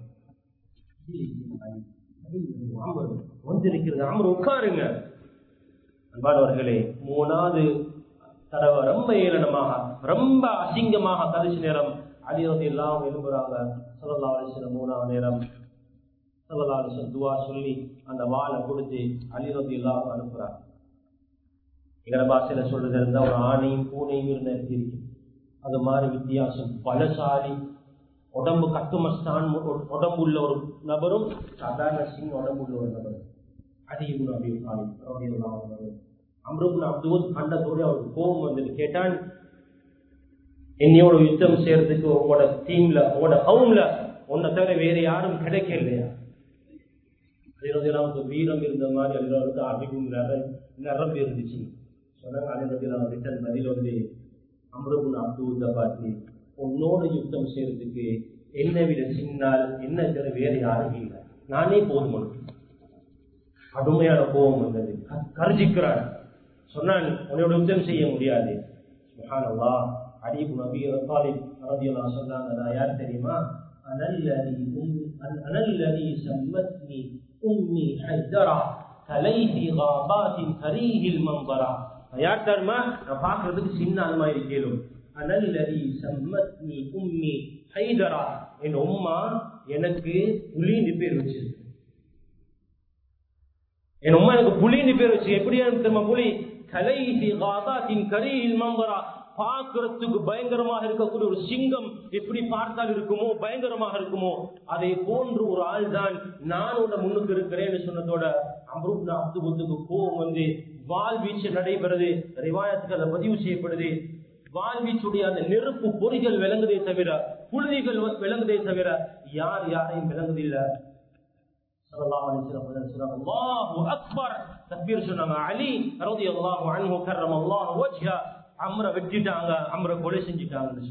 வந்திருக்கிறது அமர் உட்காருங்க அன்பானவர்களே மூணாவது தடவை ரொம்ப ஏளனமாக ரொம்ப அசிங்கமாக கடைசி நேரம் அலிரதி எல்லாம் எழும்புறாங்க சல்லா அலிஸ்லம் மூணாவது நேரம் சல்லா அலிஸ்லம் துவா சொல்லி அந்த வாழை கொடுத்து அலிரதி எல்லாம் அனுப்புறாங்க எங்கட பாஷையில சொல்றது இருந்தா ஒரு ஆணையும் பூனையும் இருந்த இருக்கு அது மாதிரி வித்தியாசம் பலசாலி உடம்பு கட்டுமஸ்தான் உடம்பு உள்ள ஒரு நபரும் சாதாரண சிங் உடம்பு உள்ள ஒரு நபரும் அதிகம் அப்படி அம்ருபுன் அப்துல் கண்டத்தோடு அவருக்கு கோபம் வந்து கேட்டான் என்னையோட யுத்தம் செய்யறதுக்கு உங்களோட டீம்ல உங்களோட ஹவும்ல உன்னை தவிர வேற யாரும் கிடைக்கலையா அலிரதிலாவுக்கு வீரம் இருந்த மாதிரி அலிரவுக்கு அறிவும் நிரம்பி இருந்துச்சு சொன்னாங்க அலிரதிலாம் ரிட்டன் பதில் வந்து அம்ருபுன் அப்துல்ல பார்த்து உன்னோட யுத்தம் செய்யறதுக்கு என்னை விட சின்னால் என்ன தவிர வேற யாரும் இல்லை நானே போதும் கடுமையான கோபம் வந்தது கர்ஜிக்கிறான் சொன்னான் உன்னோட யுத்தம் செய்ய முடியாது சுஹானல்லா அடிபு நபி காலிப் ரபியெல்லாம் சொன்னாங்க நான் யார் தெரியுமா அனல்லதி அனல்லதி சம்மத்னி உம்மி ஹைதரா கலைஹி காபாத்தின் கரீஹில் மம்பரா யார் தருமா நான் பார்க்கறதுக்கு சின்ன அனுமா இருக்கேனும் அனல்லதி சம்மத்னி உம்மி ஹைதரா என் உம்மா எனக்கு புலின்னு பேர் வச்சிருக்கு என் உம்மா எனக்கு புலின்னு பேர் வச்சு எப்படியா தெரியுமா புலி கலைஹி காபாத்தின் கரீஹில் மம்பரா பார்க்கறதுக்கு பயங்கரமாக இருக்கக்கூடிய ஒரு சிங்கம் எப்படி பார்த்தால் இருக்குமோ பயங்கரமாக இருக்குமோ அதை போன்று ஒரு ஆள் தான் நான் உன்னை முன்னுக்கு இருக்கிறேன்னு சொன்னதோட அம்ருப்னா அப்துபுத்துக்கு கோவம் வந்து வால் வீச்சு நடைபெறுது ரிவாயத்துக்கு அதை பதிவு செய்யப்படுது வாழ்வீச்சுடைய அந்த நெருப்பு பொறிகள் விளங்குதே தவிர புழுதிகள் விளங்குதே தவிர யார் யாரையும் விளங்குதில்லை வெட்டிட்டாங்க அம்ர கொலை செஞ்சுட்டாங்கன்னு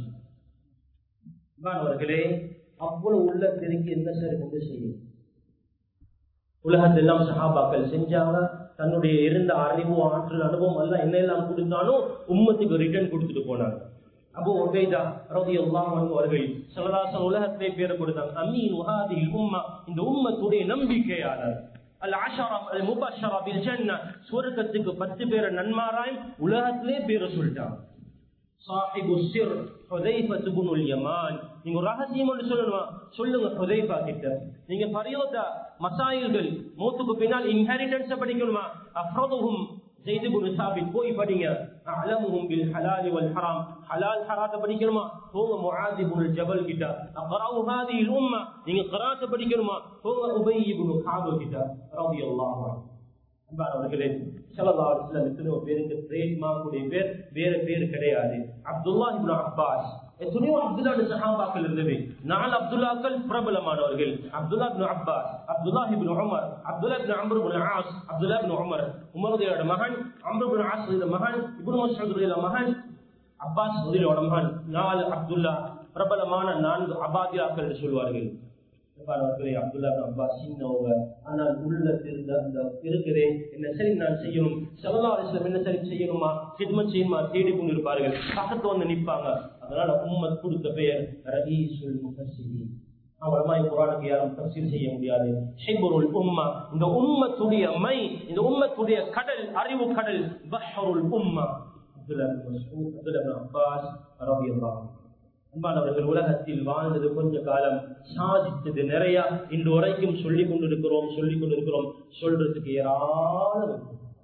சொன்னவர்களே அவ்வளவு உள்ள பெருக்கி என்ன சார் கொண்டு செய்யும் உலகத்தெல்லாம் சஹாபாக்கள் செஞ்சாங்க தன்னுடைய இருந்த அறிவு ஆற்றல் அனுபவம் எல்லாம் என்ன எல்லாம் கொடுத்தாலும் உம்மத்துக்கு ரிட்டர்ன் கொடுத்துட்டு போனாங்க அபு ஒபேதா ரவி அல்லாம் அவர்கள் சலதாசன் உலகத்திலே பேரை கொடுத்தாங்க அமீன் உஹாதி உம்மா இந்த உம்மத்துடைய நம்பிக்கையாளர் அல் ஆஷாரம் அல் முபாஷரா பில் ஜன்னா சுவர்க்கத்துக்கு பத்து பேரை நன்மாராயம் உலகத்திலே பேரை சொல்லிட்டாங்க சாஹிபு சிர் ஹுதைஃபத்து இப்னுல் யமான் நீங்க ஒரு ரகசியம் ஒன்று சொல்லணுமா சொல்லுங்க ஹுதைஃபா கிட்ட நீங்க பரியோதா மசாயில்கள் மூத்துக்கு பின்னால் இன்ஹெரிட்டன்ஸ் படிக்கணுமா அஃப்ரதுஹும் ஜெயிது குரு சாபித் போய் படிங்க அலமுஹும் பில் ஹலாலி வல் ஹராம் ஹலால் ஹராத்த படிக்கணுமா போங்க முஆதி குரு ஜபல் கிட்ட அக்ராவு ஹாதிஹில் உம்ம நீங்க கிராத்த படிக்கணுமா போங்க உபை இப்னு காபு கிட்ட ரலியல்லாஹு அன்ஹு அன்பானவர்களே ஸல்லல்லாஹு அலைஹி வஸல்லம் எத்தனையோ பேருக்கு ட்ரேட்மார்க்குடைய பேர் வேற பேர் கிடையாது அப்துல்லா இப்னு அப்பாஸ் எத்தனையோ அப்துல்லா சஹாபாக்கள் இருந்தது நாலு அப்துல்லாக்கள் பிரபலமானவர்கள் அப்துல்லா இப்னு அப்பாஸ் அப்துல்லா இப்னு உமர் அப்துல்லா இப்னு அம்ர் இப்னு ஆஸ் அப்துல்லா இப்னு உமர் உமருடைய மகன் அம்ர் இப்னு ஆஸ் மகன் இப்னு மஸ்ஊதுடைய மகன் அப்பாஸ் உதயோட மகன் நாலு அப்துல்லா பிரபலமான நான்கு அபாதியாக்கள் என்று சொல்வார்கள் அவர்களே அப்துல்லா அப்பாஸ் சின்னவங்க ஆனால் உள்ள இருந்த அந்த இருக்குதே என்ன சரி நான் செய்யணும் சல்லா அலிஸ்லாம் என்ன சரி செய்யணுமா ஹிட்மத் செய்யுமா தேடி கொண்டு இருப்பார்கள் பக்கத்து வந்து நிற்பாங்க அதனால உம்மத் கொடுத்த பெயர் ரஹீசுல் முஃபஸ்ஸிரீன் அவரமாய் குரானுக்கு யாரும் தப்சீல் செய்ய முடியாது ஷிபுருல் உம்மா இந்த உம்மத்துடைய மை இந்த உம்மத்துடைய கடல் அறிவு கடல் பஹருல் உம்மா அப்துல்லா மஸ்ஊத் அப்துல்லா அப்பாஸ் ரலியல்லாஹு அன்பானவர்கள் உலகத்தில் வாழ்ந்தது கொஞ்ச காலம் சாதித்தது நிறைய இன்று வரைக்கும் சொல்லிக் கொண்டிருக்கிறோம் சொல்லிக் கொண்டிருக்கிறோம் சொல்றதுக்கு ஏராளம்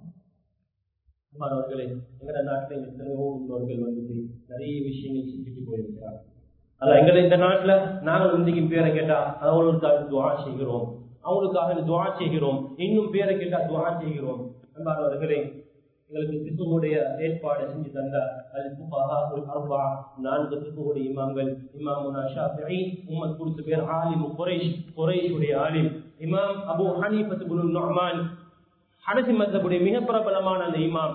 அன்பானவர்களே எங்கட நாட்டில் எத்தனையோ முன்னோர்கள் வந்து நிறைய விஷயங்கள் செஞ்சுட்டு போயிருக்கிறார் ஆனா எங்களை இந்த நாட்டுல நாங்கள் இன்றைக்கு பேரை கேட்டா அவங்களுக்காக துவா செய்கிறோம் அவங்களுக்காக துவா செய்கிறோம் இன்னும் பேரை கேட்டா துவா செய்கிறோம் அன்பானவர்களே எங்களுக்கு திப்புடைய ஏற்பாடு செஞ்சு தந்த அல் புகாஹா அர்பா நான்கு திப்புடைய இமாம்கள் இமாமுனா ஷாஃபிஈ உம்மத் கொடுத்த பேர் ஆலிம் குரைஷ் குரைஷுடைய ஆலிம் இமாம் அபு ஹனீஃபத் இப்னு நுஅமான் ஹனஃபி மத்ஹபுடைய மிக பிரபலமான அந்த இமாம்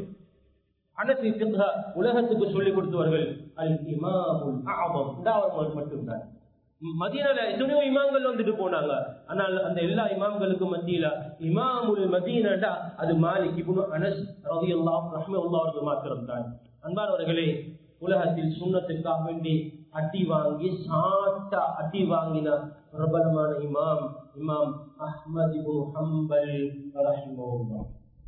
ஹனஃபி ஃபிக்ஹ உலகத்துக்கு சொல்லிக் கொடுத்தவர்கள் அல் இமாமுல் அஅதம் அவர்கள் மட்டும்தான் மதீனால எத்தனையோ இமாம்கள் வந்துட்டு போனாங்க ஆனால் அந்த எல்லா இமாம்களுக்கும் மத்தியில இமாமுல் மதீனடா அது மாலிக் இப்னு அனஸ் ரலியல்லாஹு ரஹ்மத்துல்லாஹி அவர்கள் மாத்திரம் தான் அன்பானவர்களே உலகத்தில் சுண்ணத்துக்காக வேண்டி அடி வாங்கி சாட்டா அடி வாங்கின பிரபலமான இமாம் இமாம் அஹ்மது இப்னு ஹம்பல் ரஹிமஹுல்லாஹ்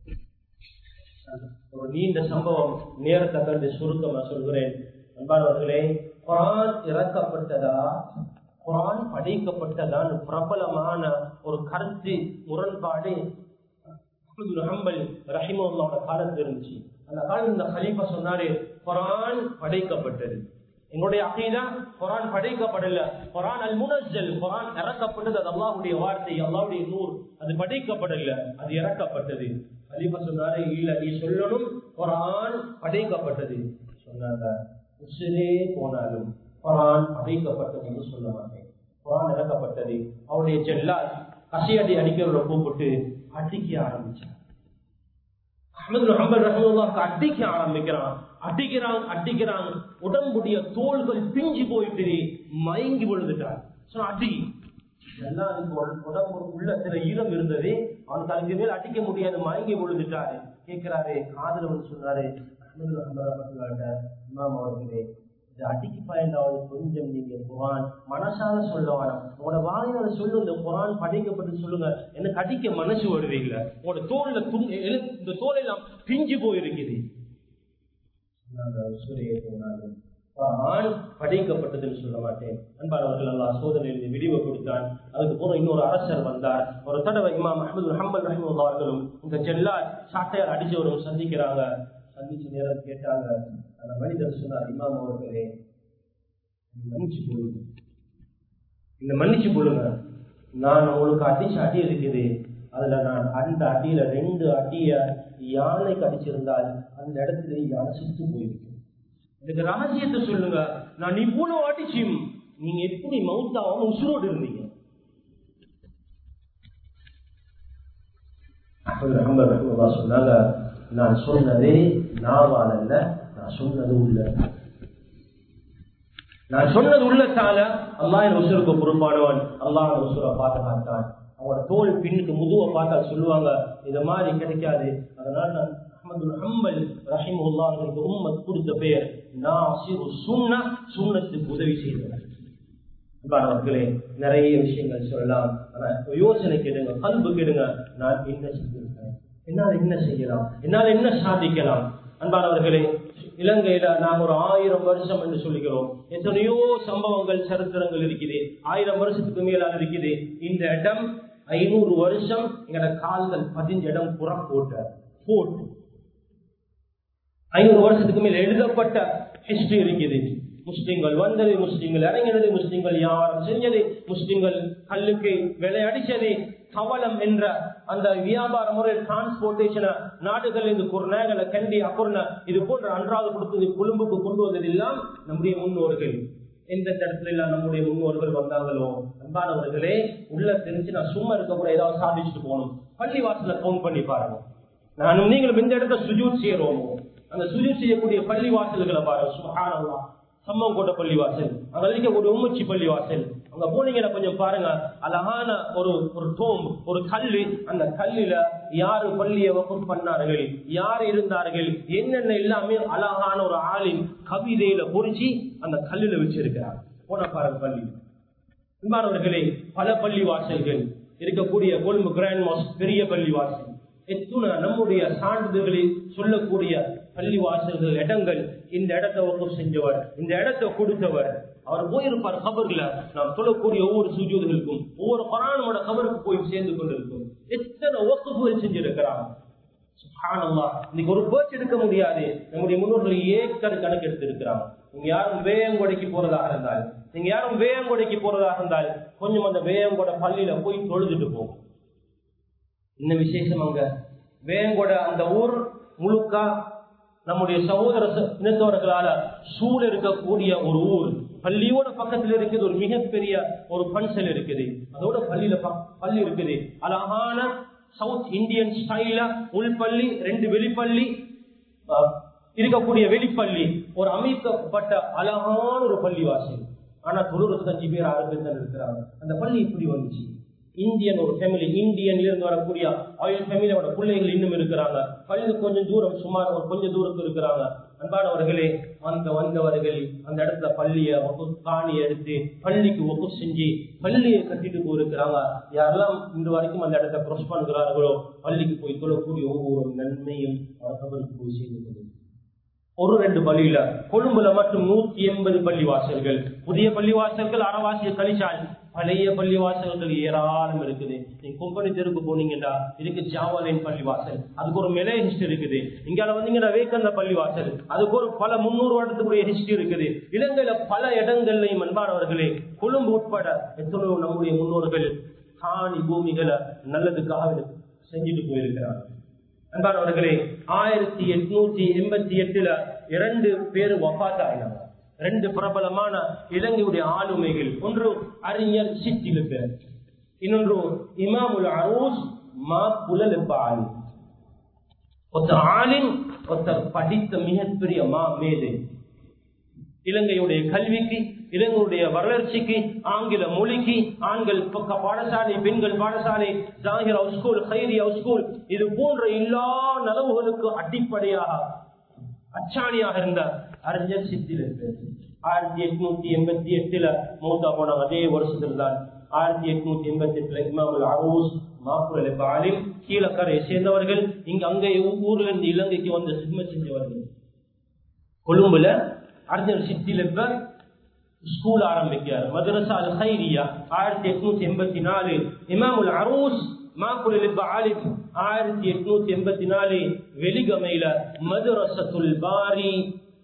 ஒரு நீண்ட சம்பவம் நேரத்தை கண்டு சுருக்கமா சொல்கிறேன் அன்பானவர்களே குரான் இறக்கப்பட்டதா குரான் படைக்கப்பட்டதான் பிரபலமான ஒரு கருத்து முரண்பாடு ஹம்பல் ரஹிமோட காலத்தில் இருந்துச்சு அந்த காலம் இந்த ஹலீஃபா சொன்னாரு குரான் படைக்கப்பட்டது எங்களுடைய அகைதா குரான் படைக்கப்படல குரான் அல் முனஜல் குரான் இறக்கப்பட்டது அது அல்லாவுடைய வார்த்தை அல்லாவுடைய நூர் அது படைக்கப்படல அது இறக்கப்பட்டது ஹலீஃபா சொன்னாரு இல்ல நீ சொல்லணும் குரான் படைக்கப்பட்டது சொன்னாங்க உசிரே போனாலும் குரான் படைக்கப்பட்டது என்று சொல்ல மாட்டேன் குரான் இறக்கப்பட்டது அவருடைய செல்லார் கசையடி அடிக்கிறவரை கூப்பிட்டு அடிக்க ஆரம்பிச்சார் அஹமது ரஹம்பல் ரஹமுல்லாக்கு அடிக்க ஆரம்பிக்கிறான் அடிக்கிறான் அடிக்கிறான் உடம்புடைய தோள்கள் பிஞ்சு போயிட்டு மயங்கி விழுந்துட்டார் அடி எல்லாம் அதுக்கு உடம்பு உள்ளத்துல ஈரம் இருந்தது அவனுக்கு அதுக்கு மேல் அடிக்க முடியாது மயங்கி விழுந்துட்டாரு கேட்கிறாரு காதல் வந்து சொன்னாரு அஹமது ரஹம்பல் ரஹமத்துல்லாட்ட இமாம் அவர்களே இந்த அடிக்கு பயந்தாவது கொஞ்சம் நீங்க குரான் மனசால சொல்ல வேணாம் உங்களோட வாயினால சொல்லு இந்த குரான் படிக்கப்பட்டு சொல்லுங்க எனக்கு அடிக்க மனசு வருவீங்கள உங்களோட தோல்ல துண் இந்த தோல் எல்லாம் பிஞ்சு போயிருக்குது குரான் படிக்கப்பட்டதுன்னு சொல்ல மாட்டேன் அன்பானவர்கள் அல்லா சோதனையில் விடிவு கொடுத்தான் அதுக்கு போற இன்னொரு அரசர் வந்தார் ஒரு தடவை இமாம் அஹமது ஹம்பல் ரஹிமுல்லா அவர்களும் இந்த ஜெல்லார் சாட்டையார் அடிச்சவரும் சந்திக்கிறாங்க சந்திச்ச நேரம் கேட்டாங்க அந்த மனிதர் சொன்னார் இமாம் அவர்களே மன்னிச்சு கொள்ளுங்க இந்த மன்னிச்சு கொள்ளுங்க நான் உங்களுக்கு அடிச்ச அடி இருக்குது அதுல நான் அந்த அடியில ரெண்டு அடிய யானைக்கு அடிச்சிருந்தால் அந்த இடத்துல யானை சுத்து போயிருக்கு எனக்கு ரகசியத்தை சொல்லுங்க நான் இவ்வளவு அடிச்சும் நீங்க எப்படி மவுத்தாவும் உசுரோடு இருந்தீங்க சொன்னாங்க நான் சொன்னதே நாவால் அல்ல நான் சொன்னது உள்ள நான் சொன்னது உள்ளத்தால அல்லாஹ் என் உசுருக்கு பொறுப்பானவன் அல்லாஹ் என் உசுரை பாதுகாத்தான் அவனோட தோல் பின்னுக்கு முதுவை பார்த்தா சொல்லுவாங்க இது மாதிரி கிடைக்காது அதனால நான் அஹமது ஹம்பல் ரஹிமுல்லா அவர்களுக்கு உம்மத் கொடுத்த பெயர் நான் சிறு சுண்ணா சுண்ணத்துக்கு உதவி செய்தவன் அன்பானவர்களே நிறைய விஷயங்கள் சொல்லலாம் ஆனா யோசனை கேடுங்க கல்பு கேடுங்க நான் என்ன செஞ்சிருக்கேன் என்னால் என்ன செய்யலாம் என்னால் என்ன சாதிக்கலாம் அன்பானவர்களே இலங்கையில நாம் ஒரு ஆயிரம் வருஷம் என்று சொல்லுகிறோம் எத்தனையோ சம்பவங்கள் சரித்திரங்கள் இருக்குது ஆயிரம் வருஷத்துக்கு மேலாக இருக்குது இந்த இடம் ஐநூறு வருஷம் எங்கட கால்கள் பதிஞ்ச இடம் புறம் போட்ட போட்டு ஐநூறு வருஷத்துக்கு மேல் எழுதப்பட்ட ஹிஸ்டரி இருக்குது முஸ்லிம்கள் வந்தது முஸ்லிம்கள் இறங்கினது முஸ்லிம்கள் வியாபாரம் செஞ்சது முஸ்லிம்கள் கல்லுக்கு விளையடிச்சது கவலம் என்ற அந்த வியாபார முறையில் டிரான்ஸ்போர்டேஷன் நாடுகள் இந்த குர்நேகல கண்டி அக்குர்ண இது போன்ற அன்றாவது கொடுத்தது கொழும்புக்கு கொண்டு வந்ததெல்லாம் நம்முடைய முன்னோர்கள் எந்த இடத்துல எல்லாம் நம்முடைய முன்னோர்கள் வந்தாங்களோ அன்பானவர்களே உள்ள தெரிஞ்சு நான் சும்மா இருக்க கூட ஏதாவது சாதிச்சுட்டு போகணும் பள்ளி வாசல கவுண்ட் பண்ணி பாருங்க நானும் நீங்களும் இந்த இடத்த சுஜூட் செய்யறோமோ அந்த சுஜூட் செய்யக்கூடிய பள்ளி வாசல்களை பாருங்க சுகானல்லா சம்மங்கோட்டை பள்ளி வாசல் அங்க இருக்கக்கூடிய உம்மச்சி பள்ளி வாசல் அங்க போனீங்கன்னா கொஞ்சம் பாருங்க அழகான ஒரு ஒரு டோம் ஒரு கல்லு அந்த கல்லுல யாரு பள்ளியை வகுப்பு பண்ணார்கள் யார் இருந்தார்கள் என்னென்ன எல்லாமே அழகான ஒரு ஆளின் கவிதையில பொறிச்சு அந்த கல்லுல வச்சிருக்கிறார் போன பாருங்க பள்ளி அன்பானவர்களே பல பள்ளி வாசல்கள் இருக்கக்கூடிய கொழும்பு கிராண்ட் மாஸ் பெரிய பள்ளி வாசல் எத்துணை நம்முடைய சான்றிதழ்களை சொல்லக்கூடிய பள்ளி வாசல்கள் இடங்கள் இந்த இடத்தை ஒப்பு செஞ்சவர் இந்த இடத்தை கொடுத்தவர் அவர் போயிருப்பார் கபர்ல நாம் சொல்லக்கூடிய ஒவ்வொரு சுஜூதுகளுக்கும் ஒவ்வொரு பராணமோட கபருக்கு போய் சேர்ந்து கொண்டிருக்கும் எத்தனை ஒக்குகள் செஞ்சிருக்கிறார் இன்னைக்கு ஒரு பேச்சு எடுக்க முடியாது நம்முடைய முன்னோர்கள் ஏக்கர் கணக்கு எடுத்து இருக்கிறாங்க நீங்க யாரும் வேயங்கொடைக்கு போறதாக இருந்தால் நீங்க யாரும் வேயங்கொடைக்கு போறதாக இருந்தால் கொஞ்சம் அந்த வேயங்கொட பள்ளியில போய் தொழுதுட்டு போகும் என்ன விசேஷம் அங்க வேங்கொட அந்த ஊர் முழுக்க நம்முடைய சகோதர இனத்தவர்களால சூழ இருக்கக்கூடிய ஒரு ஊர் பள்ளியோட பக்கத்துல இருக்குது ஒரு மிகப்பெரிய ஒரு பன்சல் இருக்குது அதோட பள்ளியில பள்ளி இருக்குது அழகான சவுத் இந்தியன் ஸ்டைல உள்பள்ளி ரெண்டு வெளிப்பள்ளி இருக்கக்கூடிய வெளிப்பள்ளி ஒரு அமைக்கப்பட்ட அழகான ஒரு பள்ளி வாசல் ஆனா தொண்ணூறு அஞ்சு பேர் ஆறு பேர் தான் இருக்கிறாங்க அந்த பள்ளி இப்படி வந்துச்சு இந்தியன் ஒரு ஃபேமிலி இந்தியன்ல இருந்து வரக்கூடிய ஆயுள் ஃபேமிலியோட பிள்ளைகள் இன்னும் இருக்கிறாங்க பள்ளி கொஞ்சம் தூரம் சுமார் ஒரு கொஞ்சம் தூரத்துக்கு இருக்கிறாங்க அன்பானவர்களே அந்த வந்தவர்கள் அந்த இடத்துல பள்ளிய காணி எடுத்து பள்ளிக்கு ஒப்பு செஞ்சு பள்ளியை கட்டிட்டு போயிருக்கிறாங்க யாரெல்லாம் இன்று வரைக்கும் அந்த இடத்த க்ரொஸ் பண்ணுகிறார்களோ பள்ளிக்கு போய் தொழக்கூடிய ஒவ்வொரு நன்மையும் அவர்களுக்கு போய் சேர்ந்து கொண்டு ஒரு ரெண்டு பள்ளியில கொழும்புல மட்டும் நூத்தி எண்பது பள்ளி வாசல்கள் புதிய பள்ளி வாசல்கள் அறவாசிய கழிச்சால் பழைய பள்ளி வாசல்கள் ஏராளம் இருக்குது நீங்க கொம்பனி தெருக்கு போனீங்கடா இதுக்கு ஜாவாலின் பள்ளி வாசல் அதுக்கு ஒரு மெலே ஹிஸ்டரி இருக்குது இங்கால வந்தீங்கன்னா வேக்கந்த பள்ளி வாசல் அதுக்கு ஒரு பல முன்னூறு வருடத்துக்குரிய ஹிஸ்டரி இருக்குது இலங்கையில பல இடங்கள்லையும் அன்பானவர்களே கொழும்பு உட்பட எத்தனையோ நம்முடைய முன்னோர்கள் காணி பூமிகளை நல்லதுக்காக செஞ்சுட்டு போயிருக்கிறாங்க அன்பானவர்களே ஆயிரத்தி எட்நூத்தி எண்பத்தி எட்டுல இரண்டு பேர் வபாத்தாயினாங்க ரெண்டு பிரபலமான இலங்கையுடைய ஆளுமைகள் ஒன்று அறிஞர் சித்திலுக்கு இன்னொன்று இமாமுல் அரூஸ் மா புலலுப்பாலி ஒருத்தர் ஆளின் ஒருத்தர் படித்த மிகப்பெரிய மா மேதை இலங்கையுடைய கல்விக்கு இலங்கையுடைய வளர்ச்சிக்கு ஆங்கில மொழிக்கு ஆண்கள் பக்க பாடசாலை பெண்கள் பாடசாலை Zakir house school Khairi house school இது போன்ற எல்லா நலவுகளுக்கு அடிப்படையாக அச்சாணியாக இருந்த அறிஞர் சித்தில் ஆயிரத்தி எட்நூத்தி எண்பத்தி எட்டுல மூத்தா போன அதே வருஷத்தில் தான் ஆயிரத்தி எட்நூத்தி எண்பத்தி எட்டுல இமாமுல் அரூஸ் மாப்புரல் பாலிம் கீழக்கரை சேர்ந்தவர்கள் இங்க அங்கே ஊர்ல இருந்து இலங்கைக்கு வந்து சிம்ம செஞ்சவர்கள் கொழும்புல அறிஞர் சித்திலப்ப ஸ்கூல் ஆரம்பிக்கிறார் மதரசா அல் ஹைரியா ஆயிரத்தி எட்நூத்தி எண்பத்தி நாலு இமாமுல் அரூஸ் மாக்குலில் ஆலிப் ஆயிரத்தி எட்நூத்தி எண்பத்தி நாலு வெலிகமையில மதுரசத்துல் பாரி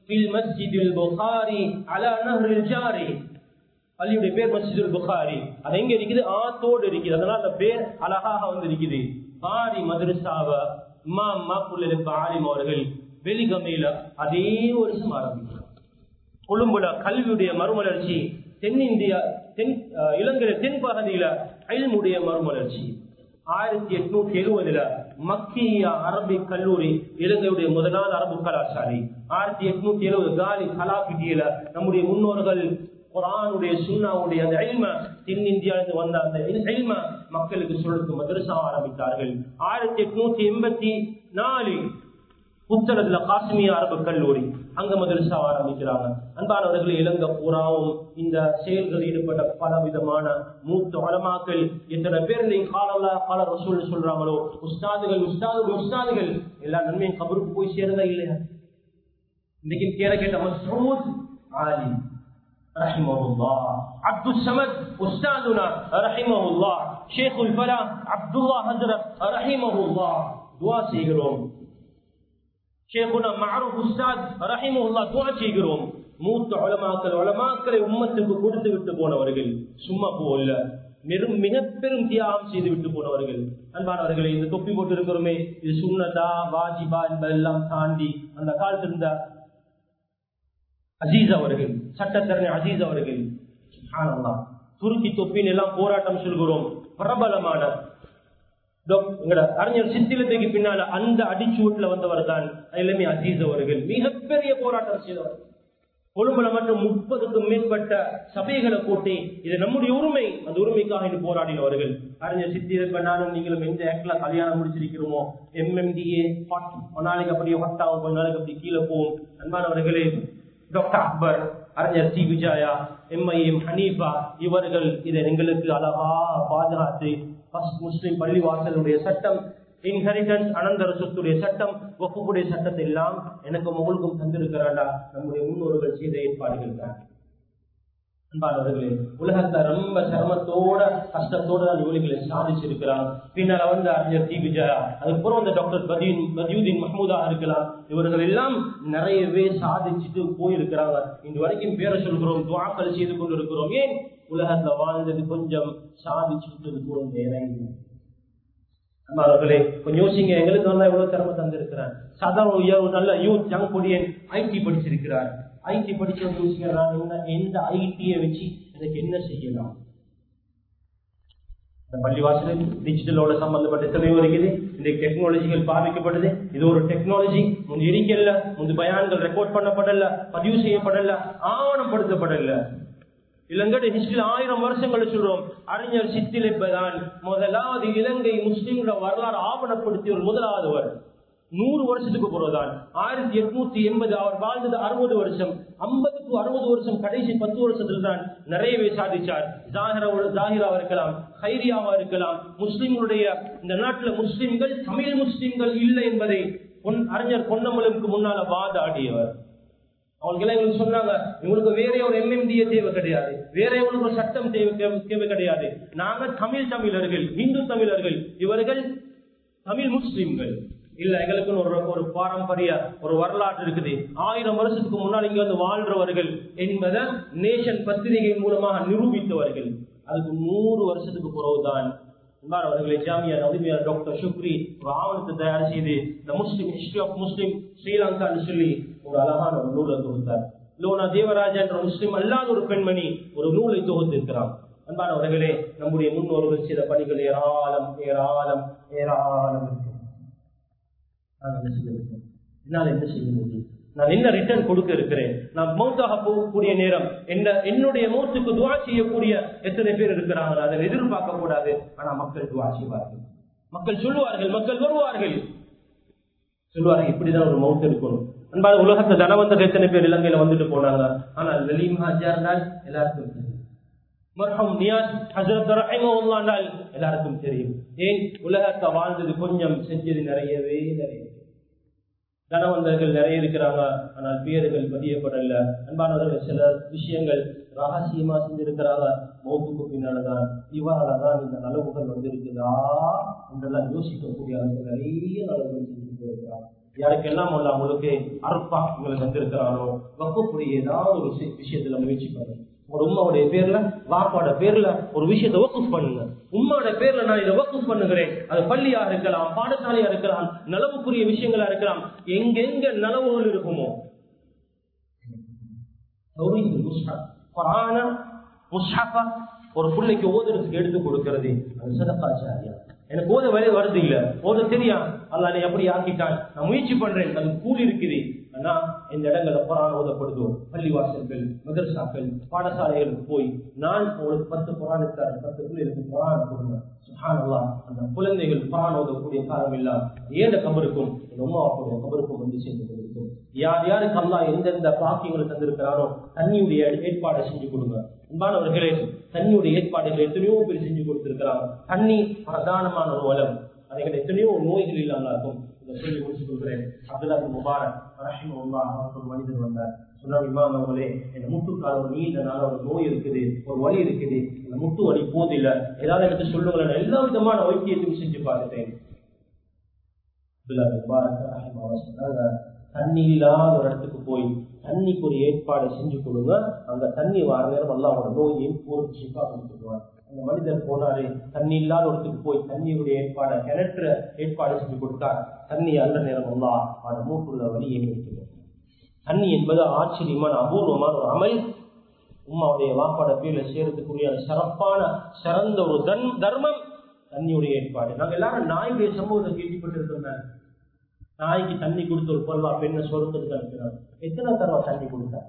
ஃபில் மஸ்ஜிதில் புகாரி அலா நஹ்ரில் ஜாரி பள்ளியுடைய பேர் மஸ்ஜிதுல் புகாரி அது எங்க இருக்குது ஆத்தோடு இருக்குது அதனால அந்த பேர் அழகாக வந்து இருக்குது பாரி மதரசாவ இமாம் மாப்புள்ள ஆலிம் அவர்கள் வெளிகமையில அதே வருஷம் ஆரம்பிக்கிறார் கொழும்புல கல்வியுடைய மறுமலர்ச்சி தென்னிந்தியா தென் அஹ், இலங்கை தென்பகுதியில அயல்முடைய மறுமலர்ச்சி ஆயிரத்தி எட்நூத்தி எழுபதுல மக்கிய அரபிக் கல்லூரி இலங்கையுடைய முதலாவது அரபு கலாசாரி ஆயிரத்தி எட்நூத்தி எழுபது காலி கலாபிட்டியில நம்முடைய முன்னோர்கள் குரானுடைய சுண்ணாவுடைய அந்த எல்ம தென்னிந்தியாவிலிருந்து வந்த அந்த எல்ம மக்களுக்கு சொல்லுக்கு மதரசா ஆரம்பித்தார்கள் ஆயிரத்தி எட்நூத்தி எண்பத்தி நாலு புத்தளத்துல காஷ்மீர் அரபு கல்லூரி அங்க மதரசா ஆரம்பிக்கிறாங்க அன்பானவர்கள் இலங்கை பூராவும் இந்த செயல்களில் ஈடுபட்ட பல விதமான மூத்த வளமாக்கள் எத்தனை பேர் நீங்க காலல்ல கால ரசூல் சொல்றாங்களோ உஸ்தாதுகள் உஸ்தாதுகள் உஸ்தாதுகள் எல்லா நன்மையும் கபருக்கு போய் சேரதா இல்லையா இன்னைக்கு கேர கேட்ட மசூத் ஆலி رحمه الله عبد الصمد أستاذنا رحمه الله شيخ الفلاح عبد الله حضرت رحمه الله دعاء செய்கிறோம் ஷேகுனா மஅரூஃப் உஸ்தாத் ரஹிமஹுல்லாஹ் துஆ செய்கிறோம் மூத்த உலமாக்கள் உலமாக்களை உம்மத்துக்கு கொடுத்து விட்டு போனவர்கள் சும்மா போகல வெறும் மிக பெரும் தியாகம் செய்து விட்டு போனவர்கள் அன்பானவர்களை இந்த தொப்பி போட்டு இருக்கிறோமே இது சுண்ணதா வாஜிபா என்பதெல்லாம் தாண்டி அந்த காலத்தில் இருந்த அஜீஸ் அவர்கள் சட்டத்தரணி அஜீஸ் அவர்கள் சுப்ஹானல்லாஹ். துருக்கி தொப்பின் எல்லாம் போராட்டம் சொல்கிறோம் பிரபலமான டாக்- எங்கட அறிஞர் சித்திலத்தைக்கு பின்னால அந்த அடிச்சூட்ல வந்தவர் தான் எல்லாமே அஜீஸ் அவர்கள் மிகப்பெரிய போராட்டம் செய்தவர் கொழும்புல மட்டும் முப்பதுக்கும் மேற்பட்ட சபைகளை கூட்டி இது நம்முடைய உரிமை அந்த உரிமைக்காக இன்று போராடினவர்கள் அறிஞர் சித்திர இப்ப நானும் நீங்களும் எந்த ஆக்ட்ல கல்யாணம் முடிச்சிருக்கிறோமோ எம்எம்டிஏ ஹாட் ஒரு நாளைக்கு அப்படியே ஹாட் ஆகும் கொஞ்ச நாளைக்கு அப்படி கீழே போகும் அன்பானவர்களே டாக்டர் அக்பர் அறிஞர் சி விஜயா எம்ஐஎம் ஹனீஃபா இவர்கள் இதை எங்களுக்கு அழகா பாதுகாத்து ஃபர்ஸ்ட் முஸ்லிம் பள்ளிவாசலுடைய சட்டம் இன்ஹெரிட்டன்ஸ் அனந்தர சொத்துடைய சட்டம் வகுப்புடைய சட்டத்தை எல்லாம் எனக்கும் உங்களுக்கும் தந்திருக்கிறாண்டா நம்முடைய முன்னோர்கள் செய்த ஏற்பாடுகள் தான் அன்பானவர்களே உலகத்தை ரொம்ப சிரமத்தோட கஷ்டத்தோட தான் இவர்களை சாதிச்சிருக்கிறாங்க பின்னால வந்து அறிஞர் டி விஜயா அதுக்கப்புறம் அந்த டாக்டர் பதியுன் பதியுதீன் மஹமூதா இருக்கலாம் இவர்கள் எல்லாம் நிறையவே சாதிச்சுட்டு போயிருக்கிறாங்க இன்று வரைக்கும் பேரை சொல்கிறோம் துவாக்கள் செய்து கொண்டு இருக்கிறோம் ஏன் உலகத்துல வாழ்ந்தது கொஞ்சம் சாதிச்சுட்டு போகும் நேரம் அன்பானவர்களே கொஞ்சம் யோசிங்க எங்களுக்கு நல்லா எவ்வளவு திறமை தந்திருக்கிறார் சாதாரண ஒரு யோ- நல்ல யூத் யங் பொடியன் ஐடி படிச்சிருக்கிறார் ஐடி படிச்சு வந்து யோசிங்க நான் என்ன எந்த ஐடியை வச்சு எனக்கு என்ன செய்யலாம் இந்த பள்ளிவாசல் டிஜிட்டலோட சம்பந்தப்பட்ட எத்தனையோ இருக்குது இந்த டெக்னாலஜிகள் பாதிக்கப்படுது இது ஒரு டெக்னாலஜி முந்தி இருக்கல முந்தி பயான்கள் ரெக்கார்ட் பண்ணப்படல பதிவு செய்யப்படல ஆவணப்படுத்தப்படல இலங்கை ஹிஸ்டரி ஆயிரம் வருஷங்கள் சொல்றோம் அறிஞர் சித்திலிப்பதான் முதலாவது இலங்கை முஸ்லிம்கள வரலாறு ஆவணப்படுத்திய ஒரு முதலாவதுவர் நூறு வருஷத்துக்கு பிறகுதான் ஆயிரத்தி எட்நூத்தி எண்பது அவர் வாழ்ந்தது அறுபது வருஷம் ஐம்பதுக்கு அறுபது வருஷம் கடைசி பத்து வருஷத்துல தான் நிறையவே சாதிச்சார் ஜாகிரா ஜாகிராவா இருக்கலாம் ஹைரியாவா இருக்கலாம் முஸ்லிம்களுடைய இந்த நாட்டுல முஸ்லிம்கள் தமிழ் முஸ்லிம்கள் இல்லை என்பதை பொன் அறிஞர் பொன்னம்பலமுக்கு முன்னால வாதாடியவர் அவங்க எல்லாம் எங்களுக்கு சொன்னாங்க இவங்களுக்கு வேற ஒரு எம்எம்டிஏ தேவை கிடையாது வேற இவங்களுக்கு ஒரு சட்டம் தேவை தேவை- தேவை கிடையாது நாங்க தமிழ் தமிழர்கள் இந்து தமிழர்கள் இவர்கள் தமிழ் முஸ்லிம்கள் இல்ல எங்களுக்கு ஒரு ஒரு பாரம்பரிய ஒரு வரலாற்று இருக்குது ஆயிரம் வருஷத்துக்கு முன்னால் இங்க வந்து வாழ்றவர்கள் என்பதை நேஷன் பத்திரிகை மூலமாக நிரூபித்தவர்கள் அதுக்கு நூறு வருஷத்துக்கு பிறகுதான் இவ்வாறு அவர்களை ஜாமியா நவீமியா டாக்டர் ஷுக்ரி ஒரு ஆவணத்தை தயார் செய்து இந்த முஸ்லிம் ஹிஸ்டரி ஆஃப் முஸ்லிம் ஸ்ரீலங்கான்னு சொல்லி ஒரு அழகான ஒரு நூலை தொகுத்தார் லோனா தேவராஜா என்ற முஸ்லிம் அல்லாத ஒரு பெண்மணி ஒரு நூலை தொகுத்திருக்கிறார் அன்பானவர்களே நம்முடைய முன்னோர்கள் செய்த பணிகள் ஏராளம் ஏராளம் ஏராளம் இருக்கு நான் என்ன செய்திருக்கேன் என்னால் என்ன செய்ய முடியும் நான் என்ன ரிட்டர்ன் கொடுக்க இருக்கிறேன் நான் மௌத்தாக போகக்கூடிய நேரம் என்ன என்னுடைய மௌத்துக்கு துவா செய்யக்கூடிய எத்தனை பேர் இருக்கிறாங்க அதை எதிர்பார்க்க கூடாது ஆனா மக்கள் துவா செய்வார்கள் மக்கள் சொல்லுவார்கள் மக்கள் வருவார்கள் சொல்லுவார்கள் இப்படிதான் ஒரு மவுத் இருக்கணும் அன்பான உலகத்துல தனவந்தர் எத்தனை பேர் இலங்கையில வந்துட்டு போனாங்க ஆனால் லலீம் ஹாஜியா இருந்தால் எல்லாருக்கும் தெரியும் மர்ஹம் நியாஸ் ஹசரத் ரஹிமஹுல்லாஹ் எல்லாருக்கும் தெரியும் ஏன் உலகத்தை வாழ்ந்தது கொஞ்சம் செஞ்சது நிறையவே நிறைய தனவந்தர்கள் நிறைய இருக்கிறாங்க ஆனால் பேர்கள் பதியப்படல அன்பானவர்கள் சில விஷயங்கள் ரகசியமா செஞ்சிருக்கிறாங்க மௌத்துக்கு பின்னால்தான் இவரால தான் இந்த நலவுகள் வந்திருக்குதா என்றெல்லாம் யோசிக்கக்கூடிய அளவுக்கு நிறைய நலவுகள் செஞ்சு போயிருக்கிறாங்க யாருக்கெல்லாம் உள்ள அவங்களுக்கு அற்பா உங்களுக்கு வந்திருக்கிறானோ வக்கக்கூடிய ஏதாவது ஒரு விஷய- விஷயத்துல முயற்சி பண்ணுங்க ஒரு உம்மாவுடைய பேர்ல வாப்பாட பேர்ல ஒரு விஷயத்தை வக்குப் பண்ணுங்க உம்மாவோட பேர்ல நான் இதை வக்குப் பண்ணுகிறேன் அது பள்ளியா இருக்கலாம் பாடசாலையா இருக்கலாம் நலவுக்குரிய விஷயங்களா இருக்கலாம் எங்கெங்க நலவுகள் இருக்குமோ தௌஹீதுல் முஸ்ஹப் குர்ஆன முஸ்ஹப ஒரு பிள்ளைக்கு ஓதுறதுக்கு எடுத்து கொடுக்கிறது அது சதகாச்சாரியா எனக்கு ஓத வரை வருது இல்ல ஓத தெரியா அல்லாஹ் என்னை எப்படி ஆக்கிட்டான் நான் முயற்சி பண்றேன் அது கூலி இருக்குது ஆனா இந்த இடங்கள்ல குரான் ஓதப்படுதோ பள்ளிவாசல்கள் மதரசாக்கள் பாடசாலைகளுக்கு போய் நான் உங்களுக்கு பத்து குரான் இருக்காரு பத்து பிள்ளைகளுக்கு குரான் கொடுங்க சுஹானல்லாஹ் அந்த குழந்தைகள் குரான் ஓதக்கூடிய காலம் இல்ல ஏத கபருக்கும் என் உமாவுடைய கபருக்கும் வந்து சேர்ந்து கொண்டிருக்கும் யார் யாருக்கு அல்லாஹ் எந்தெந்த பாக்கியங்களை தந்திருக்கிறாரோ தண்ணியுடைய ஏற்பாடை செஞ்சு கொடுங்க அன்பானவர்களே தண்ணியுடைய ஏற்பாடுகளை எத்தனையோ பேர் செஞ்சு கொடுத்திருக்கிறாங்க தண்ணி பிரதானமான ஒரு வளம் அதுகள் எத்தனையோ நோய்கள் இல்லாம இருக்கும் இதை சொல்லி முடிச்சு கொடுக்குறேன் அப்துல்லா பின் முபாரக் ரஹிமஹுல்லாஹ் அவருக்கு ஒரு மனிதர் வந்தார் சொன்னார் இமாம் அவங்களே என் முட்டுக்கால ஒரு நீண்ட நாள ஒரு நோய் இருக்குது ஒரு வலி இருக்குது அந்த முட்டு வலி போதில்லை ஏதாவது எனக்கு சொல்லுங்களேன் நான் எல்லா விதமான வைத்தியத்தையும் செஞ்சு பார்த்துட்டேன் அப்துல்லா பின் முபாரக் ரஹிமஹுல்லாஹ் சொன்னாங்க தண்ணி இல்லாத ஒரு இடத்துக்கு போய் தண்ணிக்கு ஒரு ஏற்பாடு செஞ்சு கொடுங்க அங்க தண்ணி வர நேரம் அல்லாவோட நோயையும் பூர்த்தி சிப்பா கொடுத்துருவாங்க அந்த மனிதர் போனாரு தண்ணி இல்லாத இடத்துக்கு போய் தண்ணியுடைய ஏற்பாடு கிணற்ற ஏற்பாடு செஞ்சு கொடுத்தார் தண்ணி அந்த நேரம் அல்லா அவட மூக்குள்ள வழியை எடுத்துக்கணும் தண்ணி என்பது ஆச்சரியமான அபூர்வமான ஒரு அமல் உம்மாவுடைய வாப்பாட பேர்ல சேர்றதுக்குரிய சிறப்பான சிறந்த ஒரு தன்- தர்மம் தண்ணியுடைய ஏற்பாடு நாங்க எல்லாரும் நாயுடைய சமூகத்தை கேள்விப்பட்டிருக்கோம் நாய்க்கு தண்ணி கொடுத்து ஒரு பொருளா பெண்ணை சொருக்கிறதுக்கு அனுப்பினார் எத்தனை தடவை தண்ணி கொடுத்தார்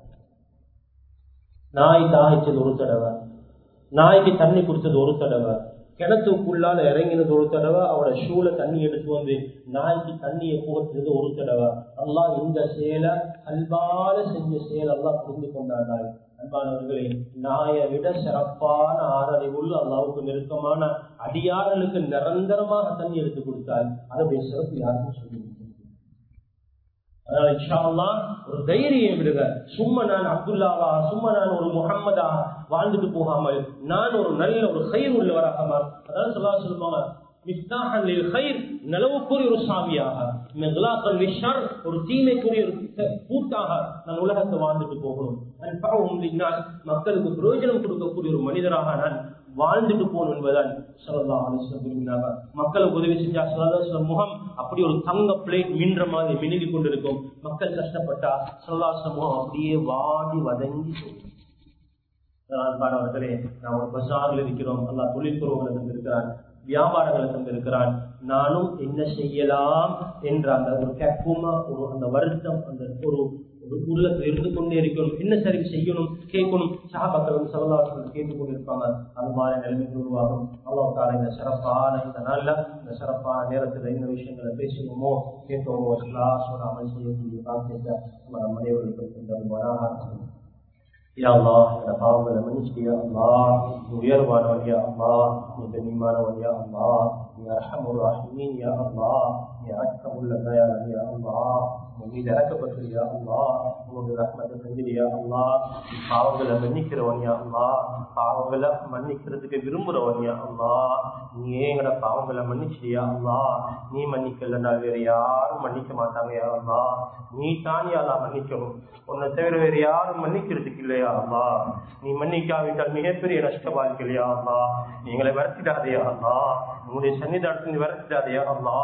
நாய் தாய்ச்சது ஒரு தடவை நாய்க்கு தண்ணி குடிச்சது ஒரு தடவை கிணத்துக்குள்ளால இறங்கினது ஒரு தடவை அவட ஷூல தண்ணி எடுத்து வந்து நாய்க்கு தண்ணியை புகச்சது ஒரு தடவை அல்லாஹ் இந்த செயலை அன்பால செஞ்ச செயல் அல்லாஹ் புரிந்து கொண்டாடாய் அன்பானவர்களே நாயை விட சிறப்பான ஆறறிவுள்ள அல்லாவுக்கு நெருக்கமான அடியார்களுக்கு நிரந்தரமாக தண்ணி எடுத்து கொடுத்தால் அதனுடைய சிறப்பு யாருக்கும் சொல்லி அதனால இன்ஷா அல்லாஹ் ஒரு தைரியம் விடுங்க சும்மா நான் அப்துல்லாவா சும்மா நான் ஒரு முகம்மதா வாழ்ந்துட்டு போகாமல் நான் ஒரு நல்ல ஒரு கயிர் உள்ளவராக மாறு அதாவது சொல்லா சொல்லுவாங்க மிஃப்தாஹன் லில் கைர் நலவுக்குரிய ஒரு சாவியாக மிக்லாக்கன் லிஷர் ஒரு தீமைக்குரிய ஒரு த- பூட்டாக நான் உலகத்தை வாழ்ந்துட்டு போகணும் அன்பாவும் லின்னாஸ் மக்களுக்கு பிரயோஜனம் கொடுக்கக்கூடிய ஒரு மனிதராக நான் வாழ்ந்துட்டு போகணும் என்பதுதான் சல்லா அலிஸ்லம் விரும்பினாங்க மக்களுக்கு உதவி செஞ்சா சல்லா முகம் அப்படி ஒரு தங்க பிளேட் மின்ற மாதிரி மினுகி கொண்டிருக்கும் மக்கள் கஷ்டப்பட்டா சல்லா முகம் அப்படியே வாடி வதங்கி போகும் அன்பானவர்களே நாம் ஒரு பஜாரில் இருக்கிறோம் அல்லா தொழில்துறவுகளை தந்திருக்கிறான் வியாபாரங்களை தந்திருக்கிறான் நானும் என்ன செய்யலாம் என்ற அந்த ஒரு கேப்புமா ஒரு அந்த வருத்தம் அந்த ஒரு ஒரு உள்ளத்தில் இருந்து கொண்டே இருக்கணும் என்ன சரி செய்யணும் கேட்கணும் சாபாக்கள் வந்து சவலாசங்கள் கேட்டுக் கொண்டிருப்பாங்க அது மாதிரி நிலைமைகள் உருவாகும் அல்லாஹால இந்த சிறப்பான இந்த நாள்ல இந்த சிறப்பான நேரத்துல இந்த விஷயங்களை பேசணுமோ கேட்கவோ கிளாஸோட அமல் செய்யக்கூடிய பாக்கியத்தை நம்ம நம்ம அனைவருக்கும் தருமாறாக இருக்கும் யா அல்லாஹ் என் பாவங்களை மன்னிச்சிடு யா அல்லாஹ் நீ உயர்வானவன் யா அல்லாஹ் நீ கண்ணியமானவன் யா அல்லாஹ் நீ அர்ஹமுர் ராஹிமீன் யா அல்லாஹ் நீ அர்ஹமுல் தயாளன் யா அல்லாஹ் உன் மீது இறக்கப்பட்டு யா அல்லாஹ் உன்னுடைய ரஹ்மத்தை செஞ்சிடு யா அல்லாஹ் நீ பாவங்களை மன்னிக்கிறவன் யா அல்லாஹ் பாவங்களை மன்னிக்கிறதுக்கு விரும்புறவன் யா அல்லாஹ் நீ எங்கட பாவங்களை மன்னிச்சிடு யா அல்லாஹ் நீ மன்னிக்கலன்னா வேற யாரும் மன்னிக்க மாட்டாங்க யா அல்லாஹ் நீ தான் யா அல்லாஹ் மன்னிக்கணும் உன்னை தவிர வேற யாரும் மன்னிக்கிறதுக்கு இல்லையா அம்மா நீ மன்னிக்காவிட்டால் மிகப்பெரிய நஷ்ட வாழ்க்கையா அம்மா நீங்களை வரத்திடாதேயா அம்மா உங்களுடைய சன்னிதானத்தில் வரத்திடாதேயா அம்மா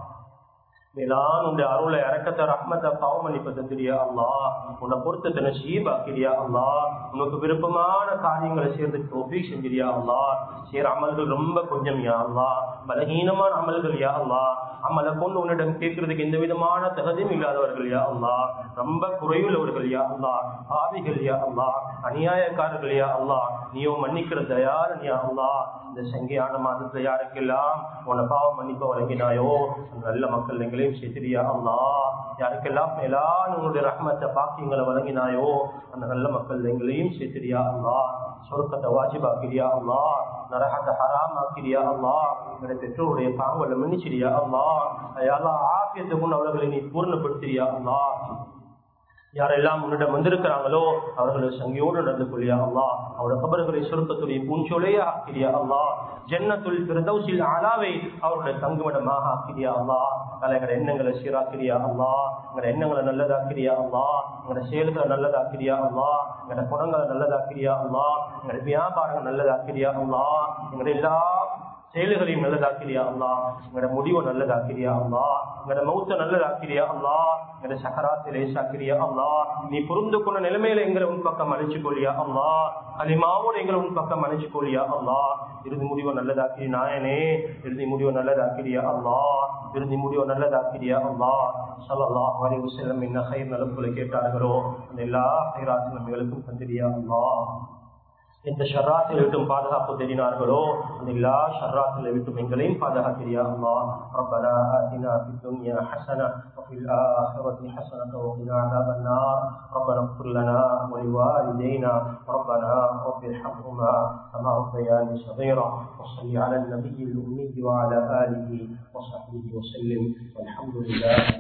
மேலான் உடைய அருளை இறக்கத்தை ரஹ்மத்தை பாவம் மன்னிப்ப தந்திரியா அல்லா உன்னை பொருத்தத்தை நசீபாக்கிறியா அல்லா உனக்கு விருப்பமான காரியங்களை சேர்ந்து தோஃபி செஞ்சிரியா அல்லா சேர அமல்கள் ரொம்ப கொஞ்சம் யா அல்லா பலகீனமான அமல்கள் யா அல்லா அமலை கொண்டு உன்னிடம் கேட்கறதுக்கு எந்த விதமான தகுதியும் இல்லாதவர்கள் யா அல்லா ரொம்ப குறையுள்ளவர்கள் யா அல்லா பாவிகள் யா அல்லா அநியாயக்காரர்கள் யா அல்லா நீயோ மன்னிக்கிற தயாரன் யா அல்லா இந்த சங்கியான மாதத்துல யாருக்கெல்லாம் உன்னை பாவம் மன்னிப்ப வழங்கினாயோ அந்த நல்ல மக்கள் எங்களையும் சேர்த்திரியா அல்லா யாருக்கெல்லாம் மேலான உன்னுடைய ரஹ்மத்தை பாக்கியங்களை வழங்கினாயோ அந்த நல்ல மக்கள் எங்களையும் சேர்த்திரியா அல்லா சொர்க்கத்தை வாஜிபாக்கிறியா அல்லா நரகத்தை ஹராம் ஆக்கிறியா அல்லா எங்களுடைய பெற்றோருடைய பாவங்களை மன்னிச்சிரியா அல்லா யாரெல்லாம் ஆபியத்தை கொண்டு அவர்களை நீ பூர்ணப்படுத்துறியா அல்லா யாரெல்லாம் உன்னிடம் வந்திருக்கிறாங்களோ அவர்களை சங்கியோடு நடந்து கொள்ளியா அல்லா அவருடைய கபர்களை சுருக்கத்துடைய பூஞ்சோலையே ஆக்கிரியா அல்லா ஜன்னத்துள் பிரதௌசில் ஆலாவை அவருடைய தங்குமிடமாக ஆக்கிரியா அல்லா எங்களோட எண்ணங்களை சீராக்கிறியா அல்லா எங்களோட எண்ணங்களை நல்லதாக்கிறியா அல்லா எங்களோட செயல்களை நல்லதாக்கிறியா அல்லா எங்களோட குணங்களை நல்லதாக்கிறியா அல்லா எங்களோட வியாபாரங்கள் நல்லதாக்கிறியா அல்லா எங்களோட எல்லா செயல்களையும் நல்லதாக்கிறியா அல்லா எங்களோட முடிவை நல்லதாக்கிறியா அல்லா எங்களோட மௌத்த நல்லதாக்கிறியா அல்லா எங்களோட சக்கராத்தை லேசாக்கிறியா அல்லா நீ புரிந்து கொண்ட நிலைமையில எங்களை உன் பக்கம் அழைச்சு கொள்ளியா அல்லா அலிமாவோட எங்களை உன் பக்கம் அழைச்சு கொள்ளியா அல்லா இறுதி முடிவை நல்லதாக்கிரி நாயனே இறுதி முடிவை நல்லதாக்கிறியா அல்லா இறுதி முடிவை நல்லதாக்கிறியா அல்லா சல்லா வரைவு செல்லம் என்ன கயிர் நலப்புகளை கேட்டார்களோ அந்த எல்லா கயிராசி நம்மளுக்கும் தந்திரியா அல்லா எந்த ஷர்ராத்தில் விட்டும் பாதுகாப்பு தெரினார்களோ அந்த எல்லா ஷர்ராத்தில் விட்டும் எங்களையும் பாதுகாக்கிறியா அம்மா ربنا آتنا في الدنيا حسنة وفي الآخرة حسنة وقنا عذاب النار ربنا اغفر لنا ولوالدينا ربنا رب ارحمهما كما ربياني صغيرا وصل على النبي الأمي وعلى آله وصحبه وسلم والحمد لله